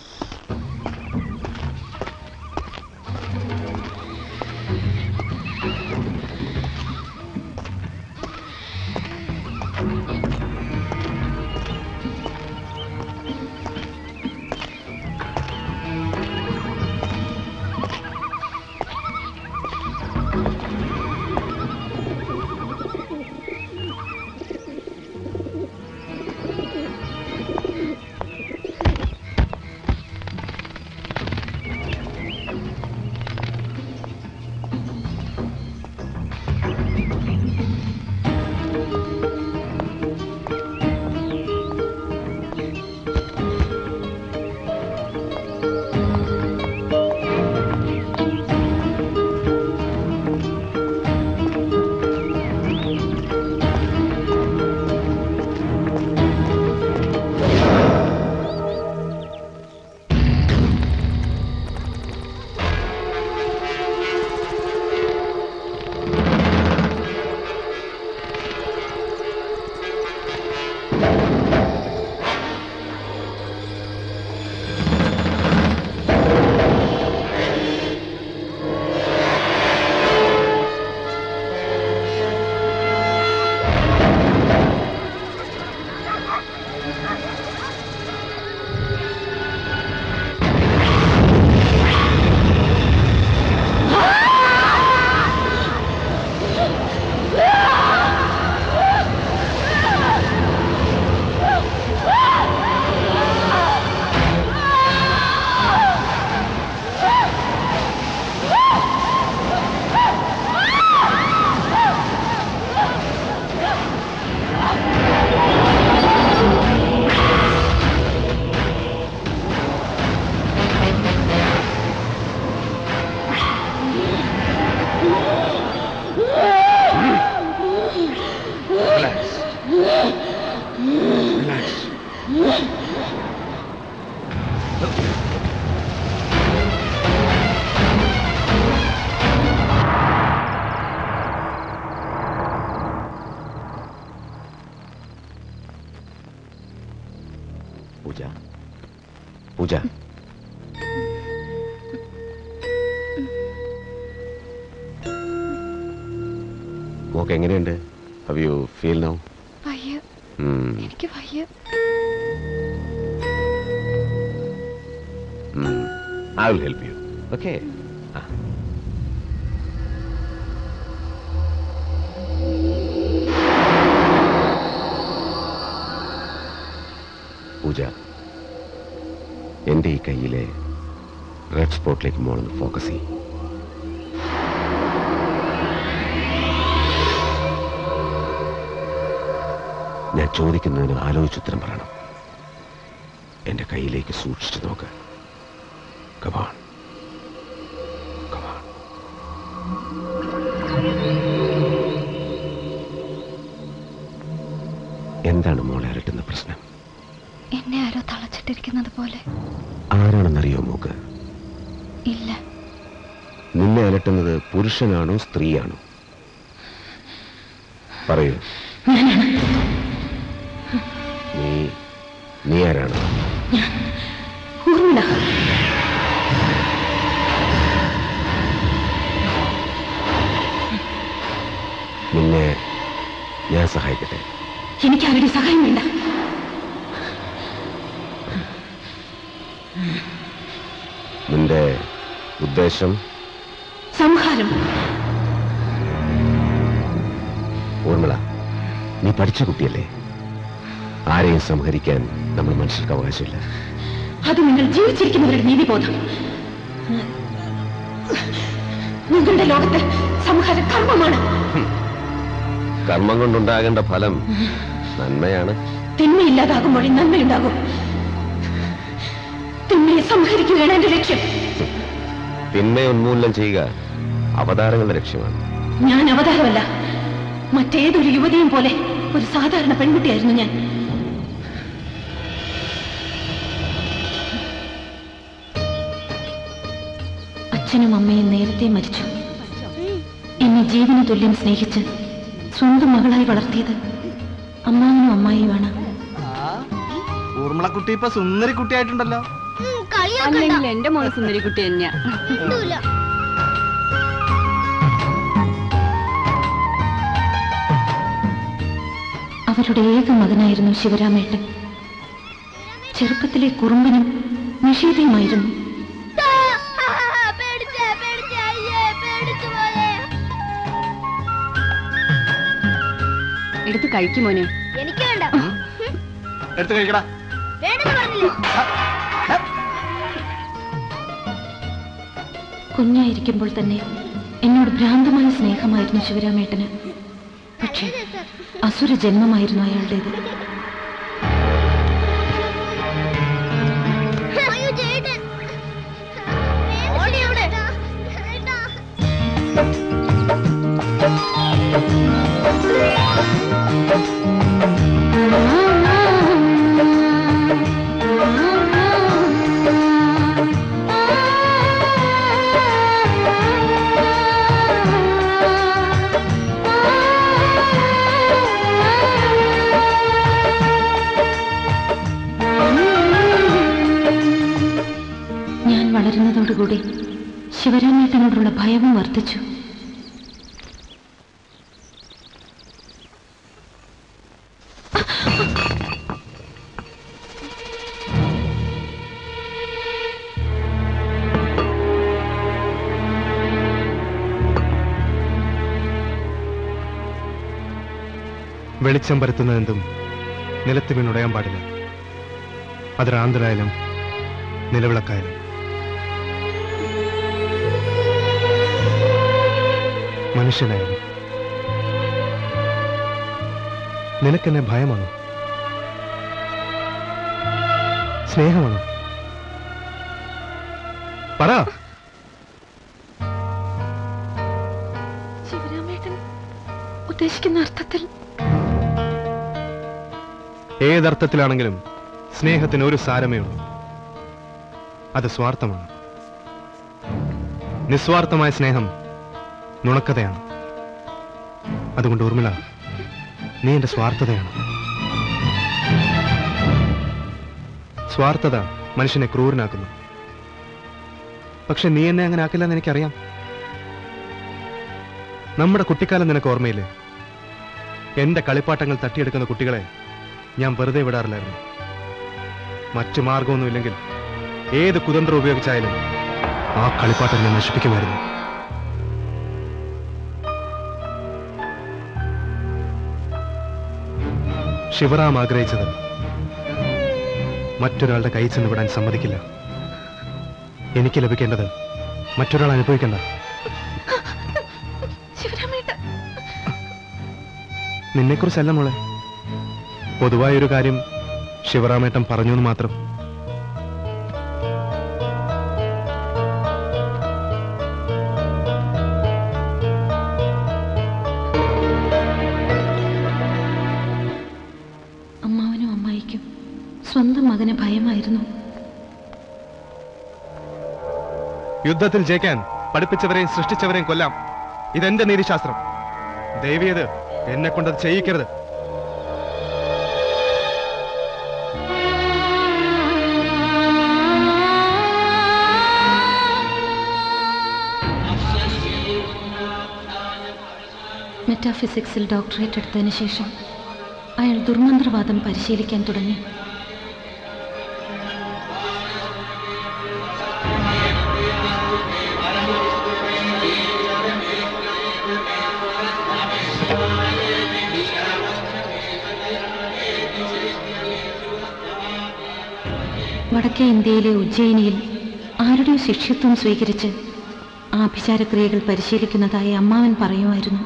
പൂജ പൂജ മോക്ക് എങ്ങനെയുണ്ട് ഹവ് യു ഫീൽ നൗ വയ്യ എനിക്ക് വയ്യ I will help you okay Pooja എന്റെ ഈ കയ്യിലെ റെഡ് സ്പോട്ടിലേക്ക് മോളൊന്ന് ഫോക്കസ് ചെയ്യും ഞാൻ ചോദിക്കുന്നതിന് ആലോചിച്ചുത്തരം പറയണം എന്റെ കയ്യിലേക്ക് സൂക്ഷിച്ചു നോക്ക് കമാൺ എന്താണ് മോളെ അലട്ടുന്ന പ്രശ്നം എന്നെ ആരോ തളച്ചിട്ടിരിക്കുന്നത് പോലെ ആരാണെന്നറിയോ മോക്ക് ഇല്ല നിന്നെ അലട്ടുന്നത് പുരുഷനാണോ സ്ത്രീയാണോ പറയൂ നീ നീ ആരാണ് ഊർമിള നിന്നെ ഞാൻ സഹായിക്കട്ടെ എനിക്ക് ആരുടെ സഹായം വേണ്ട നിന്റെ ഉദ്ദേശം സംഹാരം ഊർമിള നീ പഠിച്ച കുട്ടിയല്ലേ ആരെയും സംഹരിക്കാൻ നമ്മൾ മനുഷ്യർക്ക് അവകാശമില്ല അത് നിങ്ങൾ ജീവിച്ചിരിക്കുന്നവരുടെ നീതിബോധം നിങ്ങളുടെ ലോകത്ത് സംഹാര കർമ്മമാണ് കർമ്മം കൊണ്ടുണ്ടാകേണ്ട ഫലം നന്മയാണ് തിന്മയില്ലാതാകുമ്പോഴേ നന്മയുണ്ടാകും തിന്മയെ സംഹരിക്കുകയാണ് എന്റെ ലക്ഷ്യം തിന്മയെ ഉന്മൂലനം ചെയ്യുക അവതാരങ്ങളുടെ ലക്ഷ്യമാണ് ഞാൻ അവതാരമല്ല മറ്റേതൊരു യുവതിയും പോലെ ഒരു സാധാരണ പെൺകുട്ടിയായിരുന്നു ഞാൻ അച്ഛൻ അച്ഛനും അമ്മയും നേരത്തെ മരിച്ചു എന്നെ ജീവന തുല്യം സ്നേഹിച്ച് സ്വന്തം മകളായി വളർത്തിയത് അമ്മാവനും അമ്മായിയുമാണ് ഊർമിളക്കുട്ടി ഇപ്പൊ സുന്ദരി കുട്ടിയായിട്ടുണ്ടല്ലോ അല്ലെങ്കിൽ എന്റെ മോള് സുന്ദരിക്കുട്ടി തന്നെയാ അവരുടെ ഏക മകനായിരുന്നു ശിവരാമേട്ടൻ ചെറുപ്പത്തിലെ കുറുമ്പനും നിഷേധയുമായിരുന്നു എടുത്ത് കഴിക്കും മോനെ എനിക്ക് വേണ്ട എടുത്ത് കഴിക്കടാ വേണ്ടെന്ന് പറഞ്ഞില്ലേ കുഞ്ഞായിരിക്കുമ്പോൾ തന്നെ എന്നോട് ഭ്രാന്തമായ സ്നേഹമായിരുന്നു ശിവരാമേട്ടന് പക്ഷേ അസുര ജന്മമായിരുന്നു അയാളുടേത് അയ്യോ ചേട്ടൻ ഓടി അവിടെ ഞാൻ വളരുന്നതോടുകൂടി ശിവരാമേട്ടനോടുള്ള ഭയവും വർദ്ധിച്ചു വെളിച്ചം പരത്തുന്നതെന്തും നിലത്ത് വീണുടയാൻ പാടില്ല അത് റാന്തലായാലും നിലവിളക്കായാലും മനുഷ്യനായാലും നിനക്കെന്നെ ഭയമാണോ സ്നേഹമാണോ പറ ശിവരാമേട്ടൻ ഉദ്ദേശിക്കുന്ന അർത്ഥത്തിൽ ഏതർത്ഥത്തിലാണെങ്കിലും സ്നേഹത്തിന് ഒരു സാരമേ ഉള്ളൂ അത് സ്വാർത്ഥമാണ് നിസ്വാർത്ഥമായ സ്നേഹം നുണക്കതയാണ് അതുകൊണ്ട് ഊർമിള നീ എന്റെ സ്വാർത്ഥതയാണ് സ്വാർത്ഥത മനുഷ്യനെ ക്രൂരനാക്കുന്നു പക്ഷെ നീ എന്നെ അങ്ങനെ ആക്കില്ലെന്ന് എനിക്കറിയാം നമ്മുടെ കുട്ടിക്കാലം നിനക്ക് ഓർമ്മയില്ലേ എന്റെ കളിപ്പാട്ടങ്ങൾ തട്ടിയെടുക്കുന്ന കുട്ടികളെ ഞാൻ വെറുതെ വിടാറില്ലായിരുന്നു മറ്റു മാർഗമൊന്നുമില്ലെങ്കിൽ ഏത് കുതന്ത്രം ഉപയോഗിച്ചായാലും ആ കളിപ്പാട്ടം ഞാൻ നശിപ്പിക്കുമായിരുന്നു ശിവറാം ആഗ്രഹിച്ചത് മറ്റൊരാളുടെ കൈ ചെന്ന് വിടാൻ സമ്മതിക്കില്ല എനിക്ക് ലഭിക്കേണ്ടത് മറ്റൊരാൾ അനുഭവിക്കണ്ട ശിവരാമേട്ടൻ നിന്നെക്കുറിച്ചല്ല മോളെ പൊതുവായൊരു കാര്യം ശിവറാമേട്ടൻ പറഞ്ഞു എന്ന് മാത്രം അമ്മാവനും അമ്മായിക്കും സ്വന്തം മകന് ഭയമായിരുന്നു യുദ്ധത്തിൽ ജയിക്കാൻ പഠിപ്പിച്ചവരെയും സൃഷ്ടിച്ചവരെയും കൊല്ലാം ഇതെന്റെ നീതിശാസ്ത്രം ദൈവീയത് എന്നെ കൊണ്ടത് ചെയ്യിക്കരുത് മെറ്റാഫിസിക്സിൽ ഡോക്ടറേറ്റ് എടുത്തതിന് ശേഷം അയാൾ ദുർമന്ത്രവാദം പരിശീലിക്കാൻ തുടങ്ങി വടക്കേ ഇന്ത്യയിലെ ഉജ്ജയിനിയിൽ ആരുടെയോ ശിഷ്യത്വം സ്വീകരിച്ച് ആഭിചാരക്രിയകൾ പരിശീലിക്കുന്നതായി അമ്മാവൻ പറയുമായിരുന്നു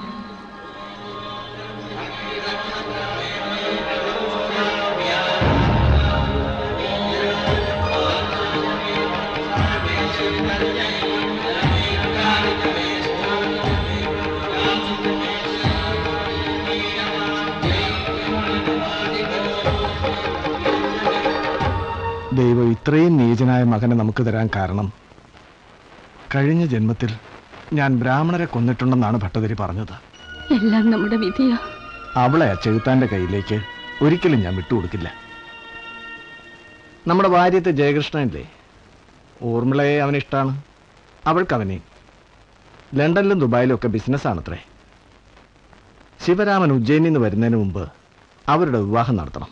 ദൈവം ഇത്രയും നീചനായ മകനെ നമുക്ക് തരാൻ കാരണം കഴിഞ്ഞ ജന്മത്തിൽ ഞാൻ ബ്രാഹ്മണരെ കൊന്നിട്ടുണ്ടെന്നാണ് ഭട്ടതിരി പറഞ്ഞത് എല്ലാം നമ്മുടെ വിധിയാ അവളെ ആ ചെകുത്താന്റെ കയ്യിലേക്ക് ഒരിക്കലും ഞാൻ വിട്ടുകൊടുക്കില്ല നമ്മുടെ ഭാര്യത്തെ ജയകൃഷ്ണനില്ലേ ഊർമിളയെ അവനിഷ്ടാണ് അവൾക്ക് അവനെ ലണ്ടനിലും ദുബായിലും ഒക്കെ ബിസിനസ്സാണത്രേ ശിവരാമൻ ഉജ്ജയിനിൽ നിന്ന് വരുന്നതിന് മുമ്പ് അവരുടെ വിവാഹം നടത്തണം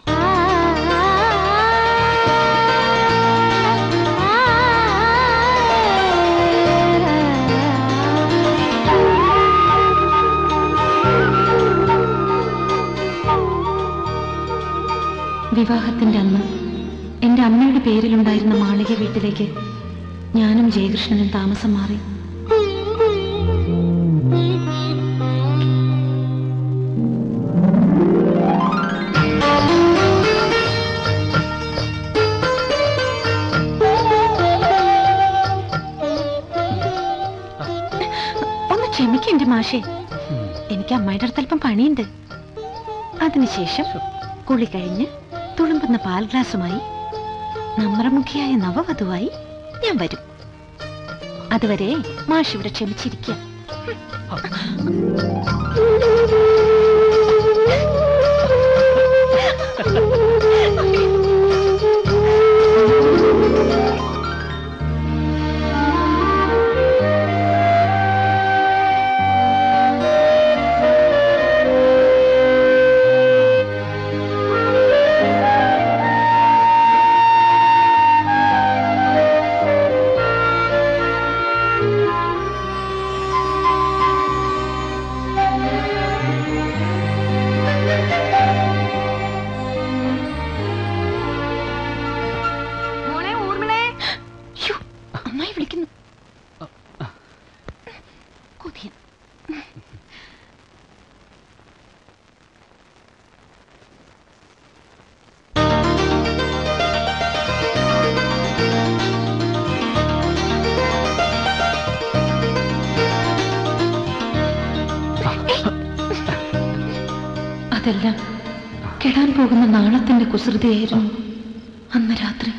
വിവാഹത്തിന്റെ അന്ന് എന്റെ അമ്മയുടെ പേരിലുണ്ടായിരുന്ന മാളിക വീട്ടിലേക്ക് ഞാനും ജയകൃഷ്ണനും താമസം മാറി ഒന്ന് ക്ഷമിക്കും എന്റെ മാഷേ എനിക്ക് അമ്മയുടെ അടുത്ത് അല്പം പണിയുണ്ട് അതിനുശേഷം കുളി കഴിഞ്ഞ് തുളുമ്പുന്ന പാൽ ഗ്ലാസുമായി നമ്രമുഖിയായ നവവധുവായി ഞാൻ വരും അതുവരെ മാഷ് ഇവിടെ ക്ഷമിച്ചിരിക്കുക മോളെ ഊർമിളേ ശ്ശോ, അമ്മായി വിളിക്കുന്നു കൊതിയൻ അതെല്ലാം കെടാൻ പോകുന്ന നാളത്തിന്റെ കുസൃതിയായിരുന്നു അന്ന് രാത്രി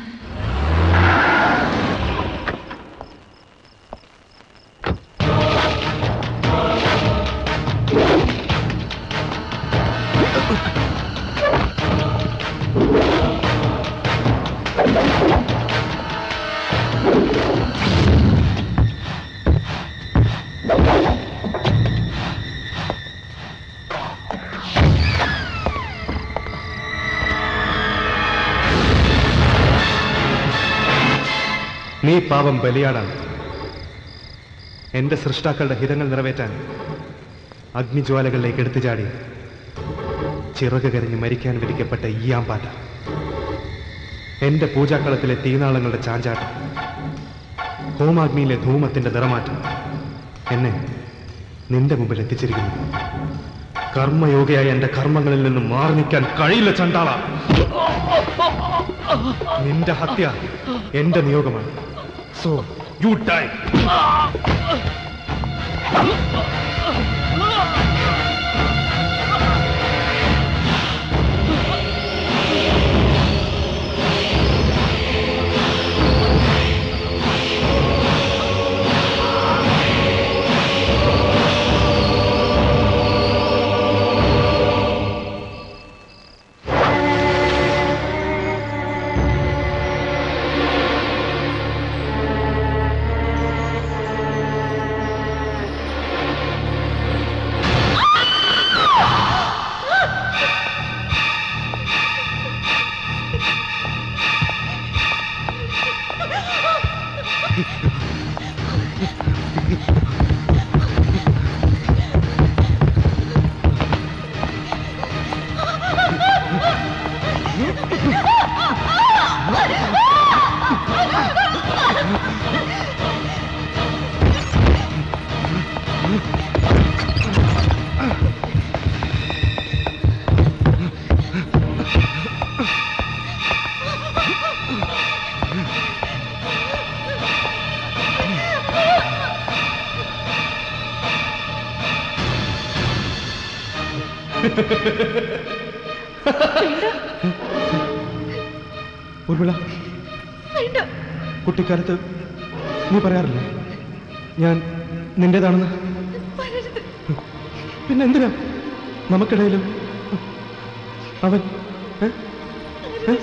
നീ പാപം ബലിയാടാണ് എന്റെ സൃഷ്ടാക്കളുടെ ഹിതങ്ങൾ നിറവേറ്റാൻ അഗ്നിജ്വാലകളിലേക്ക് എടുത്തു ചാടി ചിറക് കരഞ്ഞ് മരിക്കാൻ വിധിക്കപ്പെട്ട ഈ ആമ്പാറ്റ എന്റെ പൂജാക്കളത്തിലെ തീനാളങ്ങളുടെ ചാഞ്ചാട്ടം ഹോമാഗ്നിയിലെ ധൂമത്തിന്റെ നിറമാറ്റം എന്നെ നിന്റെ മുമ്പിൽ എത്തിച്ചിരിക്കുന്നു കർമ്മയോഗിയായ എന്റെ കർമ്മങ്ങളിൽ നിന്നും മാറി നിൽക്കാൻ കഴിയില്ല ചണ്ടാള നിന്റെ ഹത്യ എന്റെ നിയോഗമാണ് സോ യു ഡൈ ഉർമിള കുട്ടിക്കാലത്ത് നീ പറയാറില്ലേ ഞാൻ നിന്റേതാണെന്ന് പിന്നെ എന്തിനാ നമുക്കിടയിലും അവൻ ഏ? ഏ?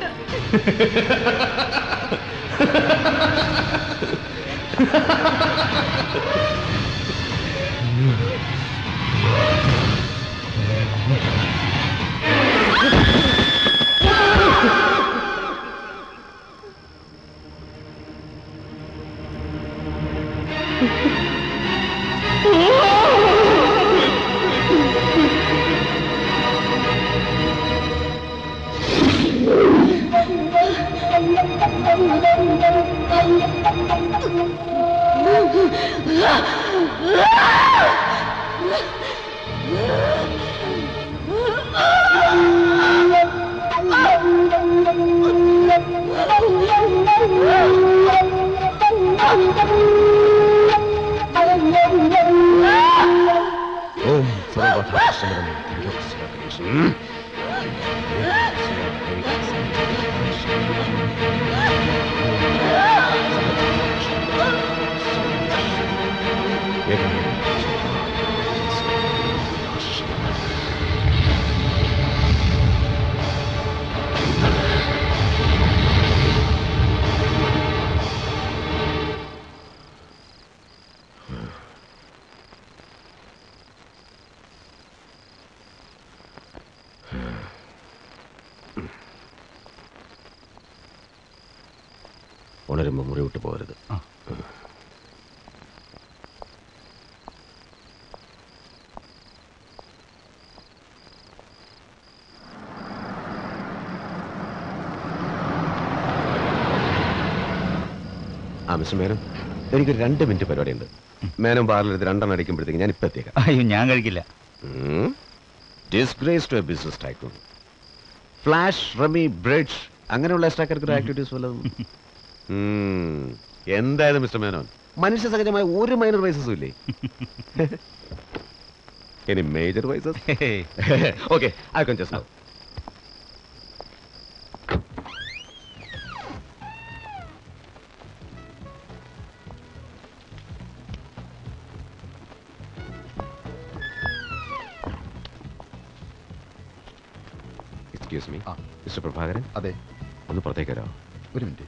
ഓം സർവഭാഷമരം ഉം. ഉണരുമ്പോ മുറി വിട്ട് പോകരുത് ആ മിസ്റ്റർ മേനൻ എനിക്കൊരു രണ്ട് മിനിറ്റ് പരിപാടിയുണ്ട് മേനം ബാറിലെടുത്ത് രണ്ടെണ്ണം അടിക്കുമ്പോഴത്തേക്ക് ഞാൻ ഇപ്പം എത്തിയേക്കാം അയ്യോ ഞാൻ കഴിക്കില്ല disgrace to a business tycoon flash rummy bridge അങ്ങനെയുള്ള എക്സ്ട്രാ കരിക്കുലർ ആക്ടിവിറ്റീസ് വല്ലതും ഉം. എന്തായത് മിസ്റ്റർ മേനോൻ മനുഷ്യ സഹജമായ ഒരു മൈനർ വൈസസും ഇല്ലേ any major vices okay I can just know excuse me mister Prabhakaran അതെ ഒന്ന് പുറത്തേക്ക് വരാമോ ഒരു മിനിറ്റ്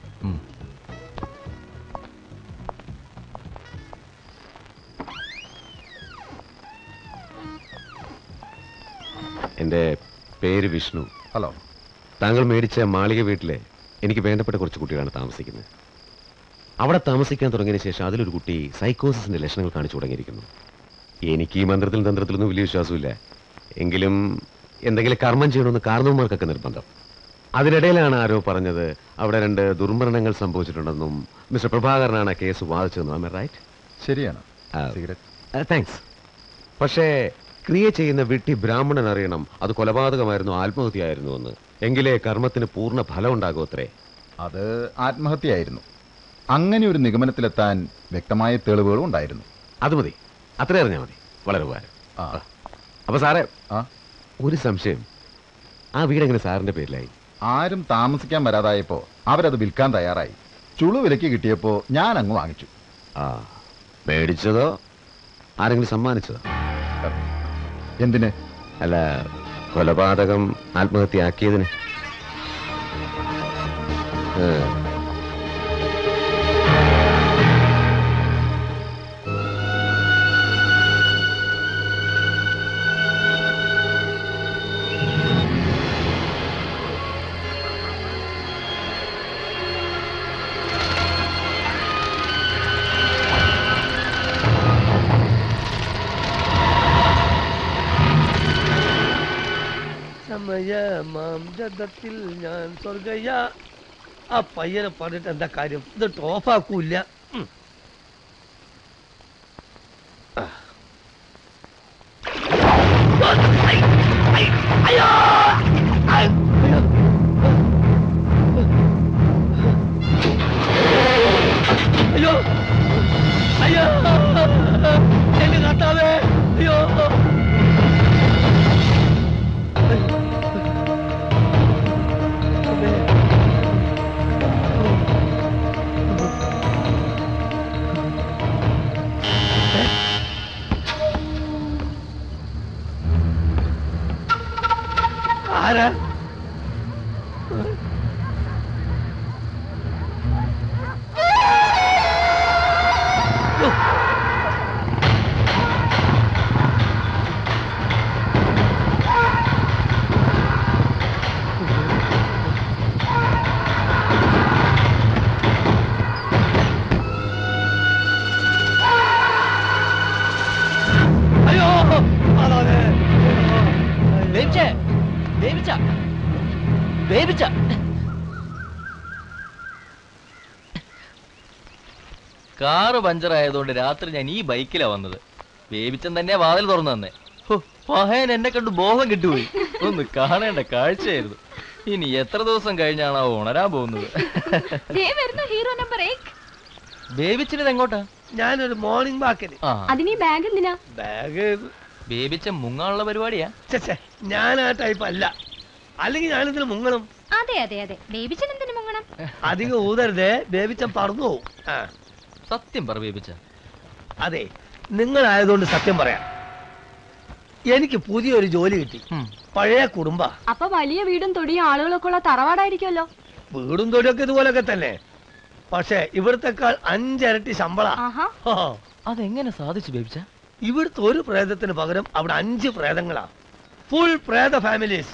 എൻ്റെ പേര് വിഷ്ണു ഹലോ താങ്കൾ മേടിച്ച മാളിക വീട്ടിലെ എനിക്ക് വേണ്ടപ്പെട്ട കുറച്ച് കുട്ടികളാണ് താമസിക്കുന്നത് അവിടെ താമസിക്കാൻ തുടങ്ങിയതിന് ശേഷം അതിലൊരു കുട്ടി സൈക്കോസിന്റെ ലക്ഷണങ്ങൾ കാണിച്ചു തുടങ്ങിയിരിക്കുന്നു എനിക്ക് ഈ മന്ത്രത്തിലും തന്ത്രത്തിലൊന്നും വലിയ വിശ്വാസമില്ല എങ്കിലും എന്തെങ്കിലും കർമ്മം ചെയ്യണമെന്ന് കാരണവന്മാർക്കൊക്കെ നിർബന്ധം അതിനിടയിലാണ് ആരോ പറഞ്ഞത് അവിടെ രണ്ട് ദുർമരണങ്ങൾ സംഭവിച്ചിട്ടുണ്ടെന്നും മിസ്റ്റർ പ്രഭാകരനാണ് ആ കേസ് വാദിച്ചതെന്നും റൈറ്റ് ശരിയാണ് താങ്ക്സ് പക്ഷേ ക്രിയ ചെയ്യുന്ന വിട്ടി ബ്രാഹ്മണൻ അറിയണം അത് കൊലപാതകമായിരുന്നു ആത്മഹത്യയായിരുന്നു എന്ന് എങ്കിലേ കർമ്മത്തിന് പൂർണ്ണ ഫലം ഉണ്ടാകുമത്രേ അത് ആത്മഹത്യയായിരുന്നു അങ്ങനെ ഒരു നിഗമനത്തിലെത്താൻ വ്യക്തമായ തെളിവുകളും ഉണ്ടായിരുന്നു അത് മതി അത്ര അറിഞ്ഞാൽ മതി വളരെ ഉപകാരം അപ്പൊ സാറേ ഒരു സംശയം ആ വീട് എങ്ങനെ സാറിന്റെ പേരിലായി ആരും താമസിക്കാൻ വരാതായപ്പോ അവരത് വിൽക്കാൻ തയ്യാറായി ചുളു വിലക്ക് കിട്ടിയപ്പോ ഞാൻ അങ്ങ് വാങ്ങിച്ചു ആ മേടിച്ചതോ ആരെങ്കിലും സമ്മാനിച്ചതോ എന്തിന് അല്ല കൊലപാതകം ആത്മഹത്യയാക്കിയതിന് ഏ. സമയമാം ജഡത്തിൽ ഞാൻ സ്വർഗയ ആ പയ്യനെ പറഞ്ഞിട്ട് എന്താ കാര്യം ഇത് ടോഫാക്കൂല്ല ഉം. ആ. അയ്യോ! അയ്യോ! അയ്യോ അയ്യോ എന്റെ കർത്താവേ അയ്യോ ആരാ അയ്യോ അതാണ് ബേബിച്ചേ ബേബിച്ച ബേബിച്ച കാറ് പഞ്ചർ ആയതുകൊണ്ട് രാത്രി ഞാൻ ഈ ബൈക്കിലാ വന്നത് ബേബിച്ചൻ തന്നെ വാതിൽ തുറന്നു തന്നെ ഹോ, പഹയൻ എന്നെ കണ്ട് ബോധം കിട്ടുപോയി ഒന്ന് കാണേണ്ട കാഴ്ചയായിരുന്നു ഇനി എത്ര ദിവസം കഴിഞ്ഞാണ് ആ ഉണരാൻ പോകുന്നത് ദേ വരുന്നു ഹീറോ നമ്പർ എയ്റ്റ് ബേബിച്ചിന് എങ്ങോട്ടാ ഞാനൊരു മോർണിംഗ് വാക്കിന് ആ അതിന് ഈ ബാഗ് എന്തിനാ ബാഗ് ബേബിച്ചൻ മുങ്ങാനുള്ള പരിപാടിയാ ഛെ, ഞാൻ ആ ടൈപ്പ് അല്ല അല്ലെങ്കിൽ ഞാനിതിന് മുങ്ങണം അതെ അതെ അതെ ബേബിച്ചൻ എന്തിനു മുങ്ങണം അധികം ഊതരുതേ ബേബിച്ചൻ പറന്നു പോവും ആ സത്യം പറ ബേബിച്ച അതെ നിങ്ങളായതുകൊണ്ട് സത്യം പറയാം എനിക്ക് പുതിയൊരു ജോലി കിട്ടി പഴയ കുടുംബ അപ്പൊ വലിയ വീടും തൊടിയും ആളുകളൊക്കെ ഉള്ള തറവാടായിരിക്കുമല്ലോ വീടും തൊഴിലൊക്കെ ഇതുപോലൊക്കെ തന്നെ പക്ഷെ ഇവിടത്തെക്കാൾ അഞ്ചിരട്ടി ശമ്പള ആഹാ അതെങ്ങനെ സാധിച്ചു ബേബിച്ച ഇവിടുത്തെ ഒരു പ്രേതത്തിന് പകരം അവിടെ അഞ്ച് പ്രേതങ്ങളാ ഫുൾ പ്രേത ഫാമിലീസ്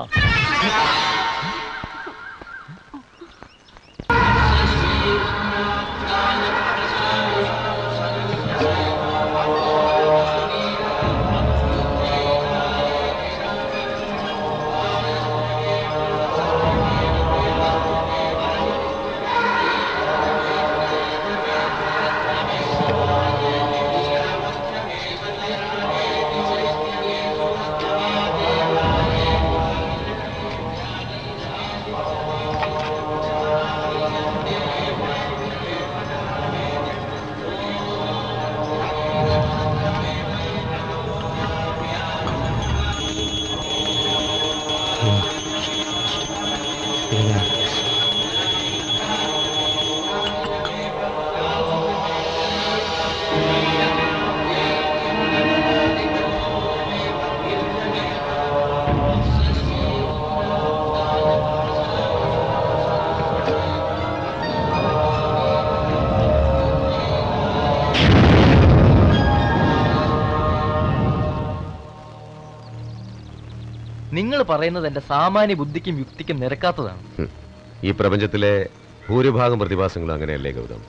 നിങ്ങൾ പറയുന്നത് എന്റെ സാമാന്യ ബുദ്ധിക്കും യുക്തിക്കും നിരക്കാത്തതാണ് ഹും. ഈ പ്രപഞ്ചത്തിലെ ഭൂരിഭാഗം പ്രതിഭാസങ്ങളും അങ്ങനെയല്ലേ ഗൗതം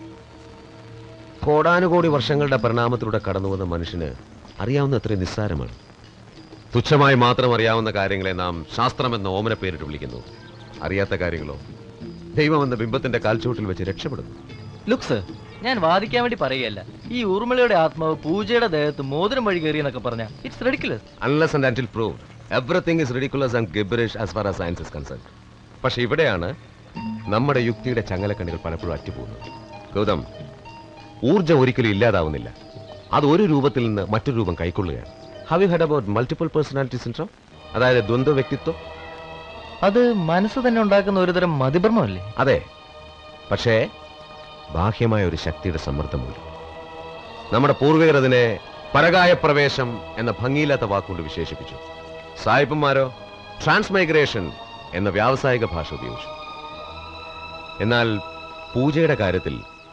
കോടാനുകോടി വർഷങ്ങളുടെ പരിണാമത്തിലൂടെ കടന്നുവന്ന മനുഷ്യന് അറിയാവുന്ന അത്രയും നിസ്സാരമാണ് തുച്ഛമായി മാത്രം അറിയാവുന്ന കാര്യങ്ങളെ നാം ശാസ്ത്രമെന്ന ഓമന പേരിട്ട് വിളിക്കുന്നു അറിയാത്ത കാര്യങ്ങളോ ദൈവമെന്ന ബിംബത്തിന്റെ കാൽച്ചോട്ടിൽ വെച്ച് രക്ഷപ്പെടുന്നു ലുക്സ് ഞാൻ വാദിക്കാൻ വേണ്ടി പറയുകയല്ല ഈ ഊർമിളയുടെ ആത്മാവ് പൂജയുടെ ദേഹത്ത് മോതിരം വഴി കയറി എന്നൊക്കെ പറഞ്ഞ it's ridiculous unless and until prove everything is ridiculous and gibberish as far as science is concern പക്ഷെ ഇവിടെയാണ് നമ്മുടെ യുക്തിയുടെ ചങ്ങലക്കണ്ണികൾ പലപ്പോഴും അറ്റുപോകുന്നത് ഗൗതം ഊർജം ഒരിക്കലും ഇല്ലാതാവുന്നില്ല അത് ഒരു രൂപത്തിൽ നിന്ന് മറ്റൊരു രൂപം കൈക്കൊള്ളുകയാണ് have you heard about multiple personality syndrome അതായത് ദ്വന്ദ്വ വ്യക്തിത്വം അത് മനസ്സ് തന്നെ ഉണ്ടാക്കുന്ന ഒരുതരം മതിഭ്രമല്ലേ അതെ പക്ഷേ ബാഹ്യമായ ഒരു ശക്തിയുടെ സമ്മർദ്ദം മൂലം നമ്മുടെ പൂർവികർ അതിനെ പരകായ പ്രവേശം എന്ന ഭംഗിയില്ലാത്ത വാക്കുകൊണ്ട് വിശേഷിപ്പിച്ചു സായിപ്പന്മാരോ ട്രാൻസ്മൈഗ്രേഷൻ എന്ന വ്യാവസായിക ഭാഷ ഉപയോഗിച്ചു എന്നാൽ പൂജയുടെ കാര്യത്തിൽ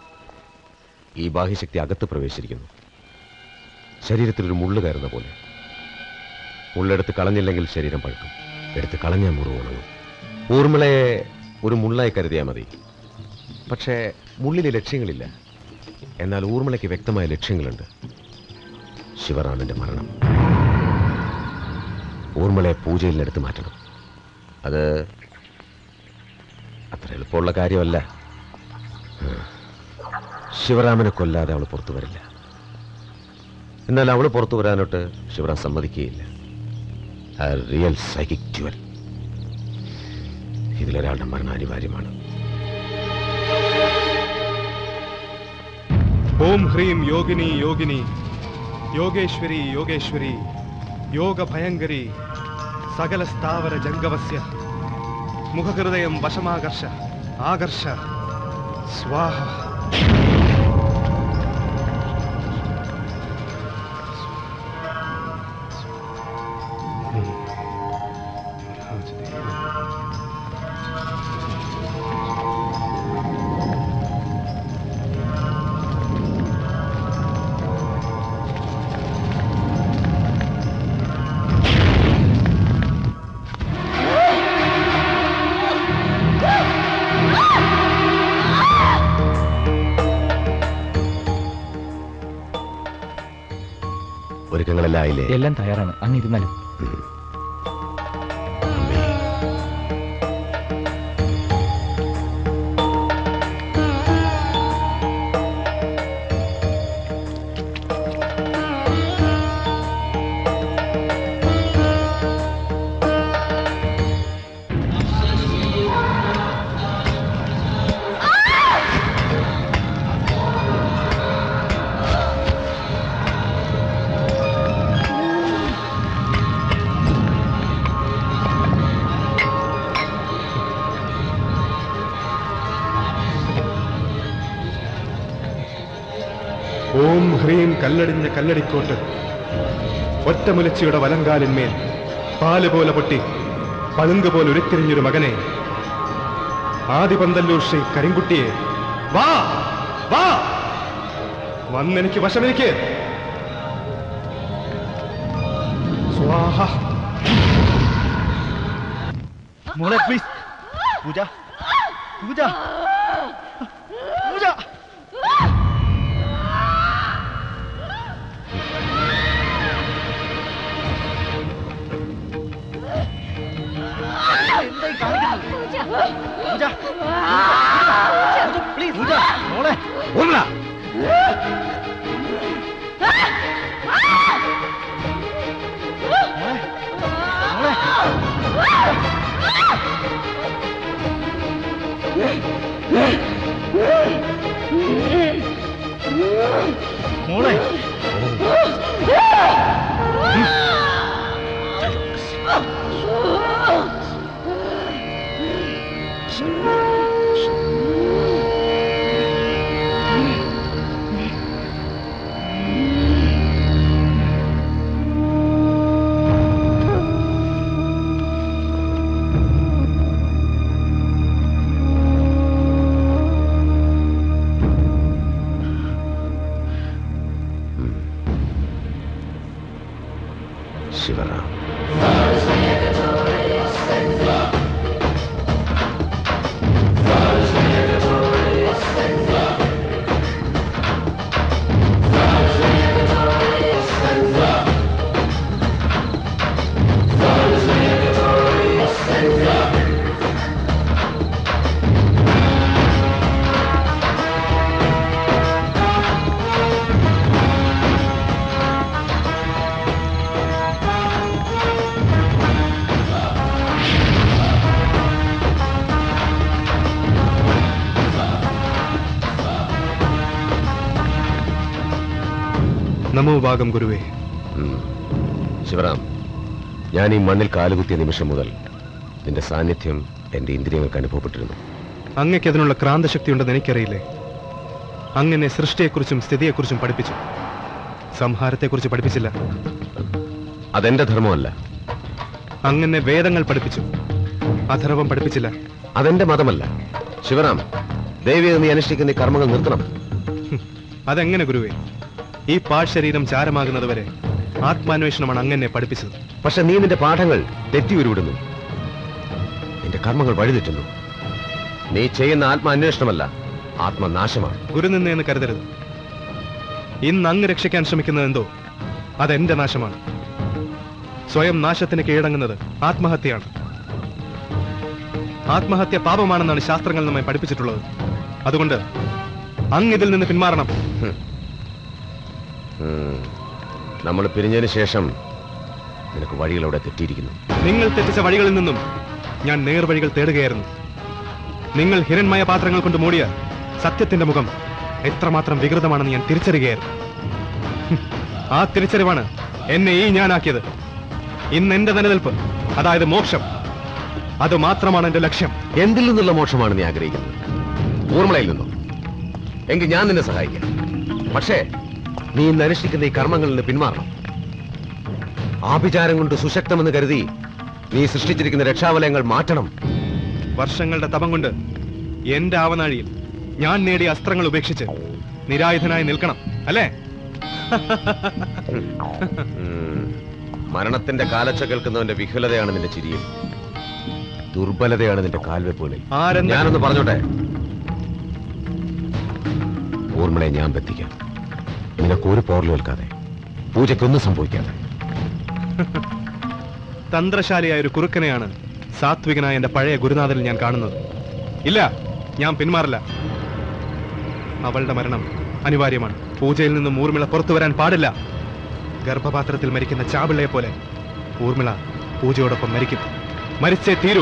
ഈ ബാഹ്യശക്തി അകത്ത് പ്രവേശിച്ചിരിക്കുന്നു ശരീരത്തിൽ ഒരു മുള്ളു കയറുന്ന പോലെ മുള്ളെടുത്ത് കളഞ്ഞില്ലെങ്കിൽ ശരീരം പഴുക്കും എടുത്ത് കളഞ്ഞാൽ മുറിവ് ഉണങ്ങും ഊർമിളയെ ഒരു മുള്ളായി കരുതിയാൽ മതി പക്ഷേ മുള്ളിലെ ലക്ഷ്യങ്ങളില്ല എന്നാൽ ഊർമിളയ്ക്ക് വ്യക്തമായ ലക്ഷ്യങ്ങളുണ്ട് ശിവറാണന്റെ മരണം ഊർമിളയെ പൂജയിൽ നിന്ന് എടുത്തു മാറ്റണം അത് അത്ര എളുപ്പമുള്ള കാര്യമല്ല ഉം. ശിവറാമനെ കൊല്ലാതെ അവൾ പുറത്തു വരില്ല എന്നാൽ അവൾ പുറത്തു വരാനോട്ട് ശിവറാം സമ്മതിക്കുകയില്ല ആ റിയൽ സൈക്കിക് ട്യുവൽ ഇതിലൊരാളുടെ മരണം അനിവാര്യമാണ് ഓം ഹ്രീം യോഗിനി യോഗിനി യോഗേശ്വരി യോഗേശ്വരി യോഗഭയങ്കരി സകല സ്ഥാവര ജംഗമസ്യ മുഖഹൃദയം വശമാകർഷ ആകർഷ സ്വാഹ ആയില്ലേ എല്ലാം തയ്യാറാണ് അങ്ങ് ഇരുന്നാലും ഓം ഹ്രീം കല്ലടിഞ്ഞ കല്ലടിക്കോട്ട് ഒറ്റമുലച്ചിയുടെ വലങ്കാലിന്മേൽ പാല് പോലെ പൊട്ടി പളുങ്ക് പോലെ ഉരുത്തിരിഞ്ഞൊരു മകനെ ആദിപന്തല്ലൂർ ശ്രീ കരിങ്കുട്ടിയെ വാ വാ വന്നെനിക്ക് വശമെനിക്ക് സ്വാഹ മോളെ പ്ലീസ് പൂജ പൂജ പൂജ എന്തായി കാണിക്കുന്നത് പൂജ പ്ലീസ് പൂജ മോളെ ഓർമ്മ മോളെ ശിവറാം നമോ ഭാഗം ഗുരുവേ ഉം. ശിവറാം ഞാൻ ഈ മണ്ണിൽ കാലുകുത്തിയ നിമിഷം മുതൽ നിന്റെ സാന്നിധ്യം എന്റെ ഇന്ദ്രിയങ്ങൾക്ക് അനുഭവപ്പെട്ടിരുന്നു അങ്ങയ്ക്ക് അതിനുള്ള ക്രാന്തശക്തി ഉണ്ടെന്ന് എനിക്കറിയില്ലേ അങ്ങനെ സൃഷ്ടിയെക്കുറിച്ചും സ്ഥിതിയെക്കുറിച്ചും പഠിപ്പിച്ചു സംഹാരത്തെക്കുറിച്ച് പഠിപ്പിച്ചില്ല അതെന്റെ ധർമ്മമല്ല അങ്ങനെ വേദങ്ങൾ പഠിപ്പിച്ചു അഥർവം പഠിപ്പിച്ചില്ല അതെന്റെ മതമല്ല ശിവറാം ദേവിയെ നീ അനുഷ്ഠിക്കുന്ന ഈ കർമ്മങ്ങൾ നിർത്തണം അതെങ്ങനെ ഗുരുവേ ഈ പാഴ്ശരീരം ചാരമാകുന്നതുവരെ ആത്മാന്വേഷണമാണ് അങ്ങനെ പഠിപ്പിച്ചത് പക്ഷെ നീ നിന്റെ പാഠങ്ങൾ തെറ്റി ഉരുവിടുന്നു നിന്റെ കർമ്മങ്ങൾ വഴിതെറ്റുന്നു നീ ചെയ്യുന്ന ആത്മാന്വേഷണമല്ല ആത്മനാശമാണ് ഗുരുനിന്ന എന്ന് കരുതരുത് ഇന്ന് അങ്ങ് രക്ഷിക്കാൻ ശ്രമിക്കുന്നത് എന്തോ അതെന്റെ നാശമാണ് സ്വയം നാശത്തിന് കീഴടങ്ങുന്നത് ആത്മഹത്യയാണ് ആത്മഹത്യ പാപമാണെന്നാണ് ശാസ്ത്രങ്ങൾ നമ്മെ പഠിപ്പിച്ചിട്ടുള്ളത് അതുകൊണ്ട് അങ്ങ് ഇതിൽ നിന്ന് പിന്മാറണം ഉം. നമ്മൾ പിരിഞ്ഞതിന് ശേഷം നിനക്ക് വഴികളവിടെ തെറ്റിയിരിക്കുന്നു നിങ്ങൾ തെറ്റിച്ച വഴികളിൽ നിന്നും ഞാൻ നേർവഴികൾ തേടുകയായിരുന്നു നിങ്ങൾ ഹിരൺമയ പാത്രങ്ങൾ കൊണ്ട് മൂടിയ സത്യത്തിന്റെ മുഖം എത്രമാത്രം വികൃതമാണെന്ന് ഞാൻ തിരിച്ചറിയുകയായിരുന്നു ഹും. ആ തിരിച്ചറിവാണ് എന്നെ ഈ ഞാനാക്കിയത് ഇന്ന് എന്റെ നിലനിൽപ്പ് അതായത് മോക്ഷം അത് മാത്രമാണ് എന്റെ ലക്ഷ്യം എന്തിൽ നിന്നുള്ള മോക്ഷമാണ് നീ ആഗ്രഹിക്കുന്നത് ഊർമിളയിൽ നിന്നോ എങ്കിൽ ഞാൻ നിന്നെ സഹായിക്കാം പക്ഷേ നീ ഇന്ന് അനുഷ്ഠിക്കുന്ന ഈ കർമ്മങ്ങളിൽ നിന്ന് പിന്മാറണം ആഭിചാരം കൊണ്ട് സുശക്തമെന്ന് കരുതി നീ സൃഷ്ടിച്ചിരിക്കുന്ന രക്ഷാവലയങ്ങൾ മാറ്റണം വർഷങ്ങളുടെ തപം കൊണ്ട് എന്റെ ആവനാഴിയിൽ ഞാൻ നേടിയ അസ്ത്രങ്ങൾ ഉപേക്ഷിച്ച് നിരായുധനായി നിൽക്കണം അല്ലേ ഉം. മരണത്തിന്റെ കാലച്ച കേൾക്കുന്നവന്റെ വിഹുലതയാണ് നിന്റെ ചിരിയിൽ ദുർബലതയാണ് നിന്റെ കാൽവെപ്പുകളിൽ ആരെന്ത- ഞാനൊന്ന് പറഞ്ഞോട്ടെ ഊർമിളയെ ഞാൻ ബന്ധിക്കാം നിനക്ക് ഒരു പോറലേൽക്കാതെ പൂജയ്ക്കൊന്നും സംഭവിക്കാതെ തന്ത്രശാലിയായ ഒരു കുറുക്കനെയാണ് സാത്വികനായ എന്റെ പഴയ ഗുരുനാഥനിൽ ഞാൻ കാണുന്നത് ഇല്ല ഞാൻ പിന്മാറില്ല അവളുടെ മരണം അനിവാര്യമാണ് പൂജയിൽ നിന്നും ഊർമിള പുറത്തു വരാൻ പാടില്ല ഗർഭപാത്രത്തിൽ മരിക്കുന്ന ചാപിള്ളയെ പോലെ ഊർമിള പൂജയോടൊപ്പം മരിക്കും മരിച്ചേ തീരൂ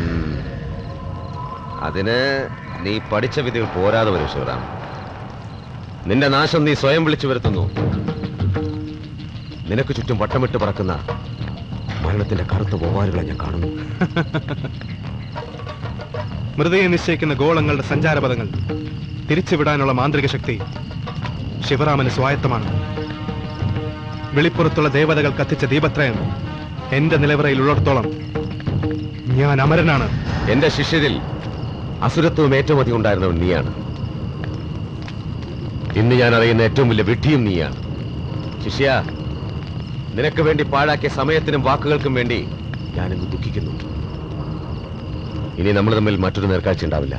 അതിന് നീ പഠിച്ച വിധികൾ പോരാതെ വരും ശിവറാം നിന്റെ നാശം നീ സ്വയം വിളിച്ചു വരുത്തുന്നു നിനക്ക് ചുറ്റും വട്ടമിട്ട് പറക്കുന്ന മരണത്തിന്റെ കറുത്ത വവ്വാലുകളെ ഞാൻ കാണുന്നു മൃതയെ നിശ്ചയിക്കുന്ന ഗോളങ്ങളുടെ സഞ്ചാരപഥങ്ങൾ തിരിച്ചുവിടാനുള്ള മാന്ത്രിക ശക്തി ശിവറാമന് സ്വായത്തമാണ് വെളിപ്പുറത്തുള്ള ദേവതകൾ കത്തിച്ച ദീപത്രയം എന്റെ നിലവറയിൽ ഉള്ളിടത്തോളം ഞാൻ അമരനാണ് എന്റെ ശിഷ്യരിൽ അസുരത്വം ഏറ്റവും അധികം ഉണ്ടായിരുന്നവൻ നീയാണ് ഇന്ന് ഞാൻ അറിയുന്ന ഏറ്റവും വലിയ വിഡ്ഢിയും നീയാണ് ശിഷ്യ നിനക്ക് വേണ്ടി പാഴാക്കിയ സമയത്തിനും വാക്കുകൾക്കും വേണ്ടി ഞാനിന്ന് ദുഃഖിക്കുന്നു ഇനി നമ്മൾ തമ്മിൽ മറ്റൊരു നേർക്കാഴ്ച ഉണ്ടാവില്ല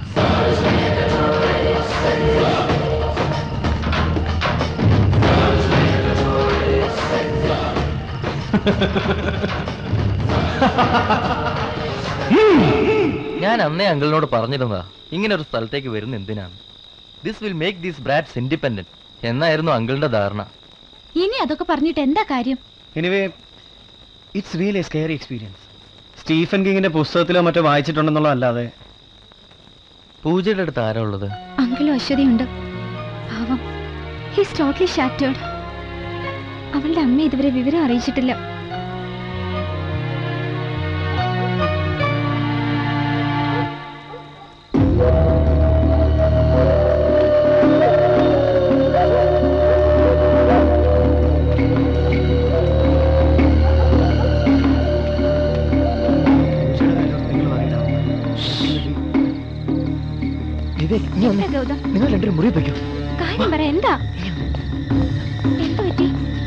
ഞാൻ അന്നേ അങ്കിളിനോട് പറഞ്ഞിരുന്നതാ ഇങ്ങനെ ഒരു സ്ഥലത്തേക്ക് വരുന്ന എന്തിനാണ് this will make these brats independent എന്നായിരുന്നു അങ്കിളിന്റെ ധാരണ ഇനി അതൊക്കെ പറഞ്ഞിട്ട് എന്താ കാര്യം anyway it's really a scary experience Stephen കിങ്ങിന്റെ പുസ്തകത്തിലോ മറ്റോ വായിച്ചിട്ടുണ്ടെന്നുള്ള അല്ലാതെ പൂജയുടെ അടുത്ത് ആരാ ഉള്ളത് അങ്കിളും അശ്വതിയുണ്ട് പാവം ഹിസ് ടോട്ടലി ഷാറ്റേഡ് അവളുടെ അമ്മ ഇതുവരെ വിവരം അറിയിച്ചിട്ടില്ല എന്താ ഗൗതം നിങ്ങൾ രണ്ടുപേരും മുറി വയ്ക്കും കാര്യം പറ എന്താ എന്ത് പറ്റി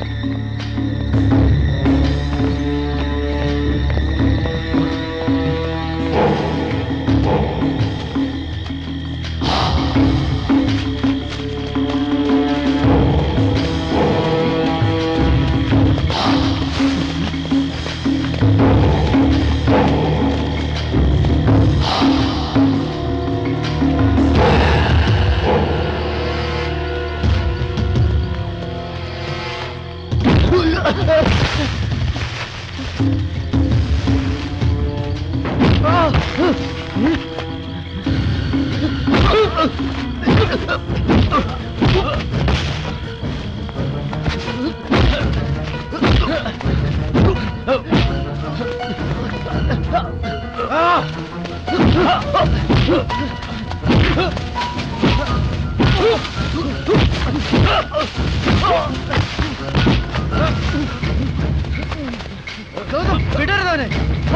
വിടരുതവനെ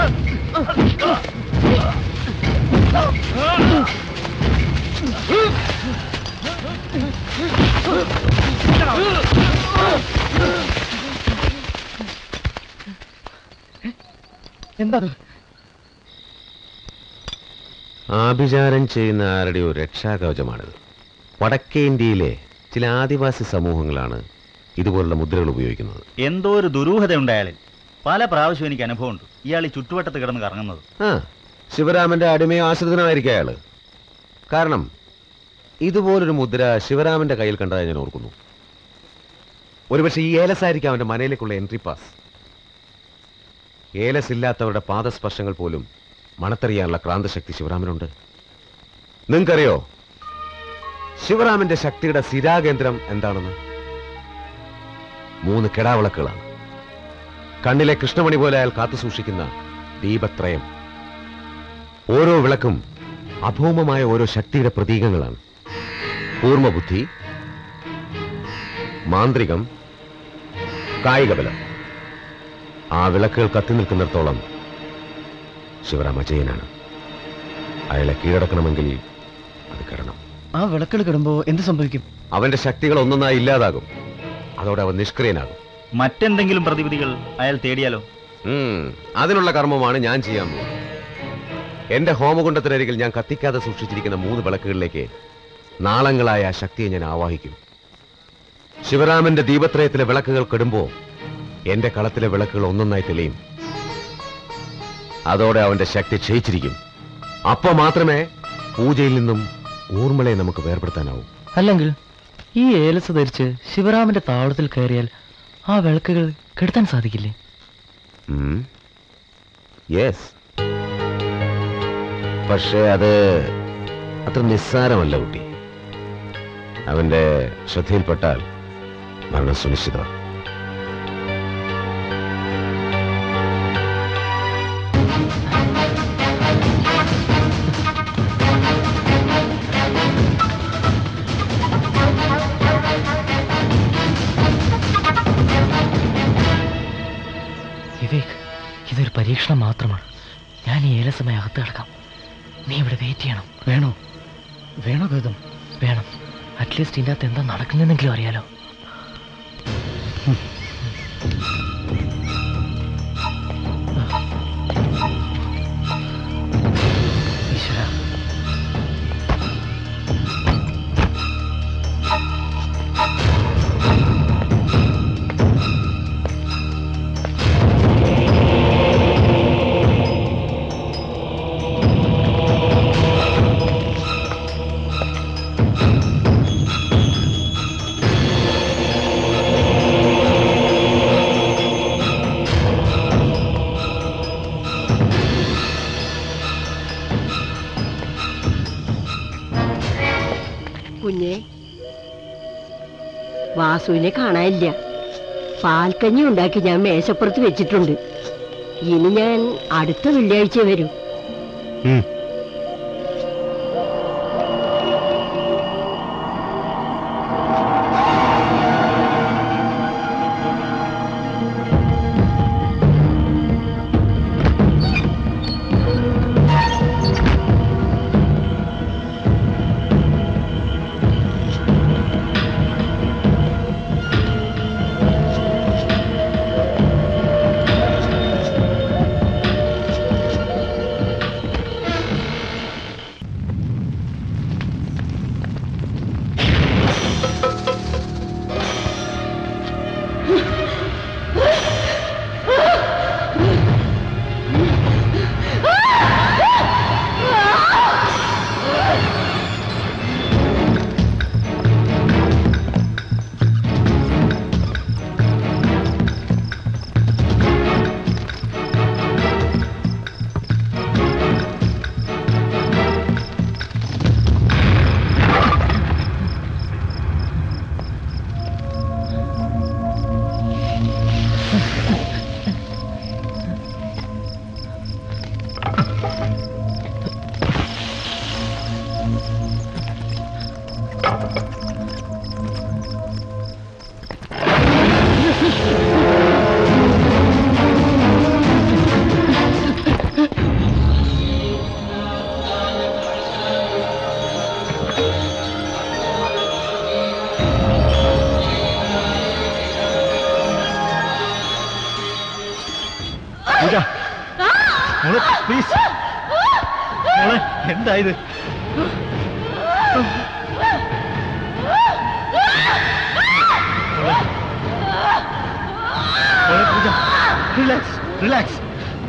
എന്താ ആഭിചാരം ചെയ്യുന്ന ആരുടെയോ രക്ഷാകവചമാണിത് വടക്കേ ഇന്ത്യയിലെ ചില ആദിവാസി സമൂഹങ്ങളാണ് ഇതുപോലുള്ള മുദ്രകൾ ഉപയോഗിക്കുന്നത് എന്തോ ഒരു ദുരൂഹതയുണ്ട് അയാളിൽ പല പ്രാവശ്യം എനിക്ക് അനുഭവമുണ്ട് ഇയാൾ ഈ ചുറ്റുവട്ടത്ത് കിടന്ന് കറങ്ങുന്നത് ആ ശിവരാമന്റെ അടിമയോ ആശ്രിതനായിരിക്കും അയാള് കാരണം ഇതുപോലൊരു മുദ്ര ശിവരാമന്റെ കയ്യിൽ കണ്ടതായി ഞാൻ ഓർക്കുന്നു ഒരുപക്ഷെ ഈ ഏലസ് ആയിരിക്കും അവന്റെ മനയിലേക്കുള്ള എൻട്രി പാസ് ഏലസ് ഇല്ലാത്തവരുടെ പാദസ്പർശങ്ങൾ പോലും മണത്തറിയാനുള്ള ക്രാന്തശക്തി ശിവരാമനുണ്ട് നിങ്ങൾക്കറിയോ ശിവരാമന്റെ ശക്തിയുടെ സ്ഥിരാകേന്ദ്രം എന്താണെന്ന് മൂന്ന് കെടാവിളക്കുകളാണ് കണ്ണിലെ കൃഷ്ണമണി പോലെ അയാൾ കാത്തു സൂക്ഷിക്കുന്ന ദീപത്രയം ഓരോ വിളക്കും അഭൗമമായ ഓരോ ശക്തിയുടെ പ്രതീകങ്ങളാണ് കൂർമ്മബുദ്ധി മാന്ത്രികം കായികബലം ആ വിളക്കുകൾ കത്തി നിൽക്കുന്നിടത്തോളം ശിവരാമ ജയനാണ് അയാളെ കീഴടക്കണമെങ്കിൽ അത് കിടണം ആ വിളക്കുകൾ കിടുമ്പോ എന്ത് സംഭവിക്കും അവന്റെ ശക്തികൾ ഒന്നൊന്നായി ഇല്ലാതാകും അതോടെ അവൻ നിഷ്ക്രിയനാകും മറ്റെന്തെങ്കിലും പ്രതിവിധികൾ അയാൾ തേടിയാലോ ഉം, അതിനുള്ള കർമ്മമാണ് ഞാൻ ചെയ്യാൻ പോകുന്നത് എന്റെ ഹോമകുണ്ടത്തിനരികിൽ ഞാൻ കത്തിക്കാതെ സൂക്ഷിച്ചിരിക്കുന്ന മൂന്ന് വിളക്കുകളിലേക്ക് നാളങ്ങളായ ആ ശക്തിയെ ഞാൻ ആവാഹിക്കും ശിവരാമന്റെ ദീപത്രയത്തിലെ വിളക്കുകൾ കെടുമ്പോ എന്റെ കളത്തിലെ വിളക്കുകൾ ഒന്നൊന്നായി തെളിയും അതോടെ അവന്റെ ശക്തി ക്ഷയിച്ചിരിക്കും അപ്പൊ മാത്രമേ പൂജയിൽ നിന്നും ഊർമിളയെ നമുക്ക് വേർപെടുത്താനാവൂ അല്ലെങ്കിൽ ഈ ഏലസ് ധരിച്ച് ശിവരാമന്റെ താവളത്തിൽ കയറിയാൽ ആ വിളക്കുകൾ കെടുത്താൻ സാധിക്കില്ലേ യെസ് പക്ഷേ അത് അത്ര നിസ്സാരമല്ല കുട്ടി അവന്റെ ശ്രദ്ധയിൽപ്പെട്ടാൽ മരണം സുനിശ്ചിതമാണ് വിവേക് ഇതൊരു പരീക്ഷണം മാത്രമാണ് ഞാൻ ഈ ഏലസമയം അകത്ത് കിടക്കാം നീ ഇവിടെ വെയിറ്റ് ചെയ്യണം വേണോ വേണോ ഗൗതം വേണം അറ്റ്ലീസ്റ്റ് ഇതിൻ്റെ അകത്ത് എന്താ നടക്കുന്നതെങ്കിലും അറിയാലോ ഈശ്വര കുഞ്ഞെ വാസുവിനെ കാണാനില്ല പാൽക്കഞ്ഞി ഉണ്ടാക്കി ഞാൻ മേശപ്പുറത്ത് വെച്ചിട്ടുണ്ട് ഇനി ഞാൻ അടുത്ത വെള്ളിയാഴ്ച വരും പൂജ മോളെ പ്ലീസ് മോളെ എന്താ ഇത് മോളെ പൂജ റിലാക്സ് റിലാക്സ്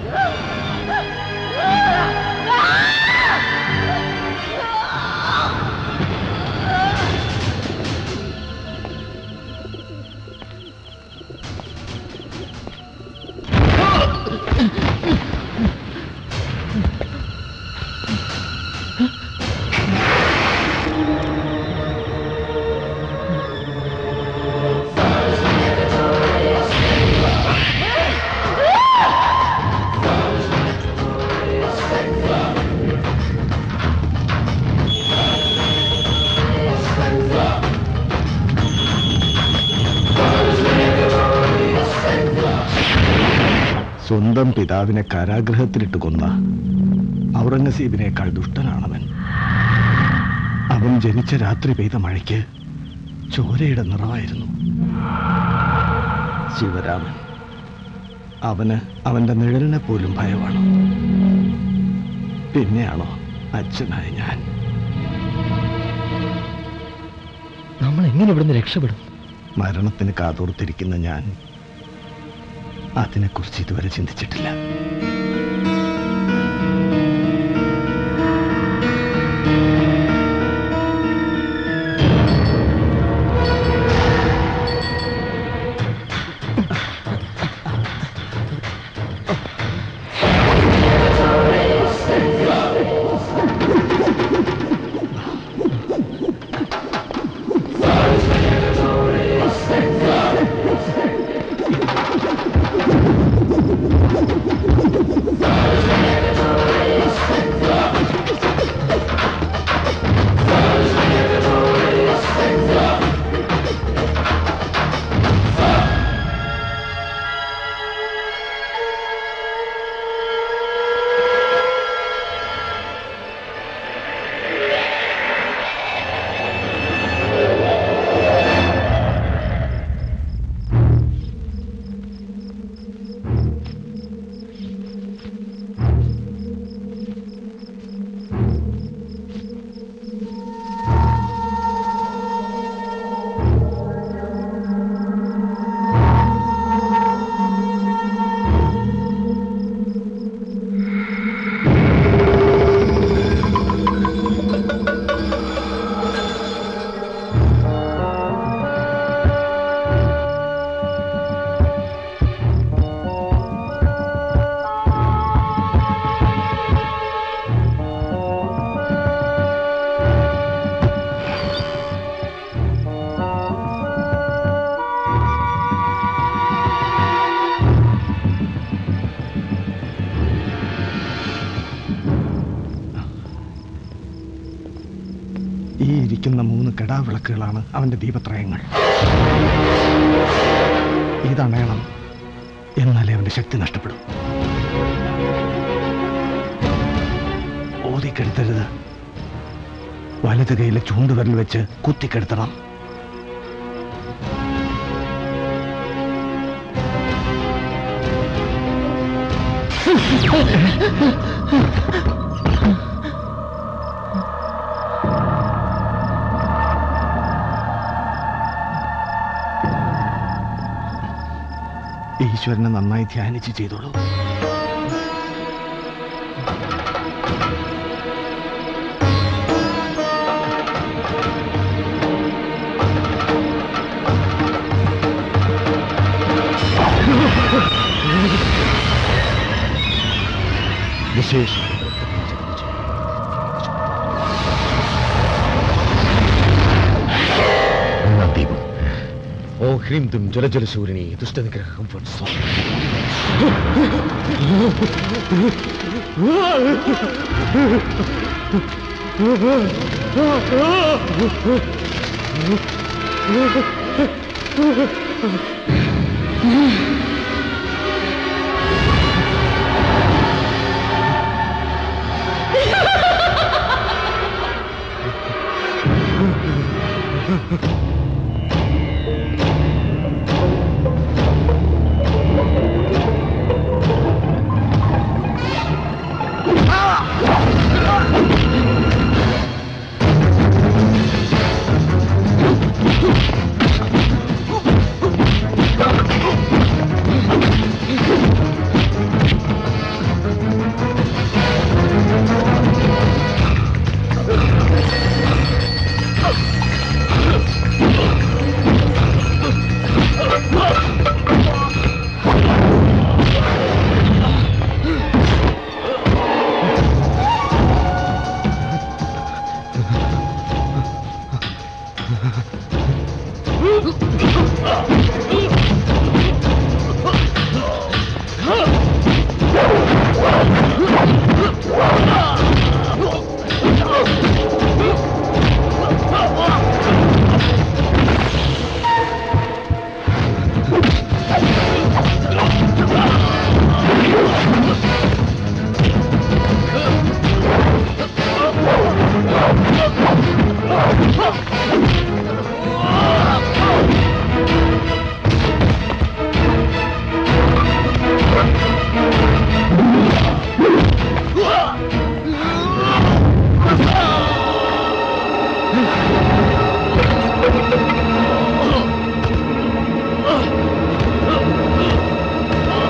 സ്വന്തം പിതാവിനെ കാരാഗ്രഹത്തിലിട്ട് കൊന്ന ഔറംഗസീബിനേക്കാൾ ദുഷ്ടനാണവൻ അവൻ ജനിച്ച രാത്രി പെയ്ത മഴയ്ക്ക് ചോരയുടെ നിറവായിരുന്നു ശിവരാമൻ അവന് അവന്റെ നിഴലിനെ പോലും ഭയമാണ് പിന്നെയാണോ അച്ഛനായ ഞാൻ നമ്മൾ എങ്ങനെ ഇവിടുന്ന് രക്ഷപ്പെടും മരണത്തിന് കാതോർത്തിരിക്കുന്ന ഞാൻ അതിനെക്കുറിച്ച് ഇതുവരെ ചിന്തിച്ചിട്ടില്ല ഈ ഇരിക്കുന്ന മൂന്ന് കെടാവിളക്കുകളാണ് അവന്റെ ദീപത്രയങ്ങൾ ഇതണയണം എന്നാലേ അവന്റെ ശക്തി നഷ്ടപ്പെടും ഓതിക്കെടുത്തരുത് വലത് കൈയിലെ ചൂണ്ടുവിരൽ വെച്ച് കുത്തിക്കെടുത്തണം ഈശ്വരനെ നന്നായി ധ്യാനിച്ച് ചെയ്തോളൂ വിശേഷ ദീപം ഓ ഹ്രീം തും ജലജല സൂര്യനെ ദുഷ്ടനിഗ്രഹം Oh!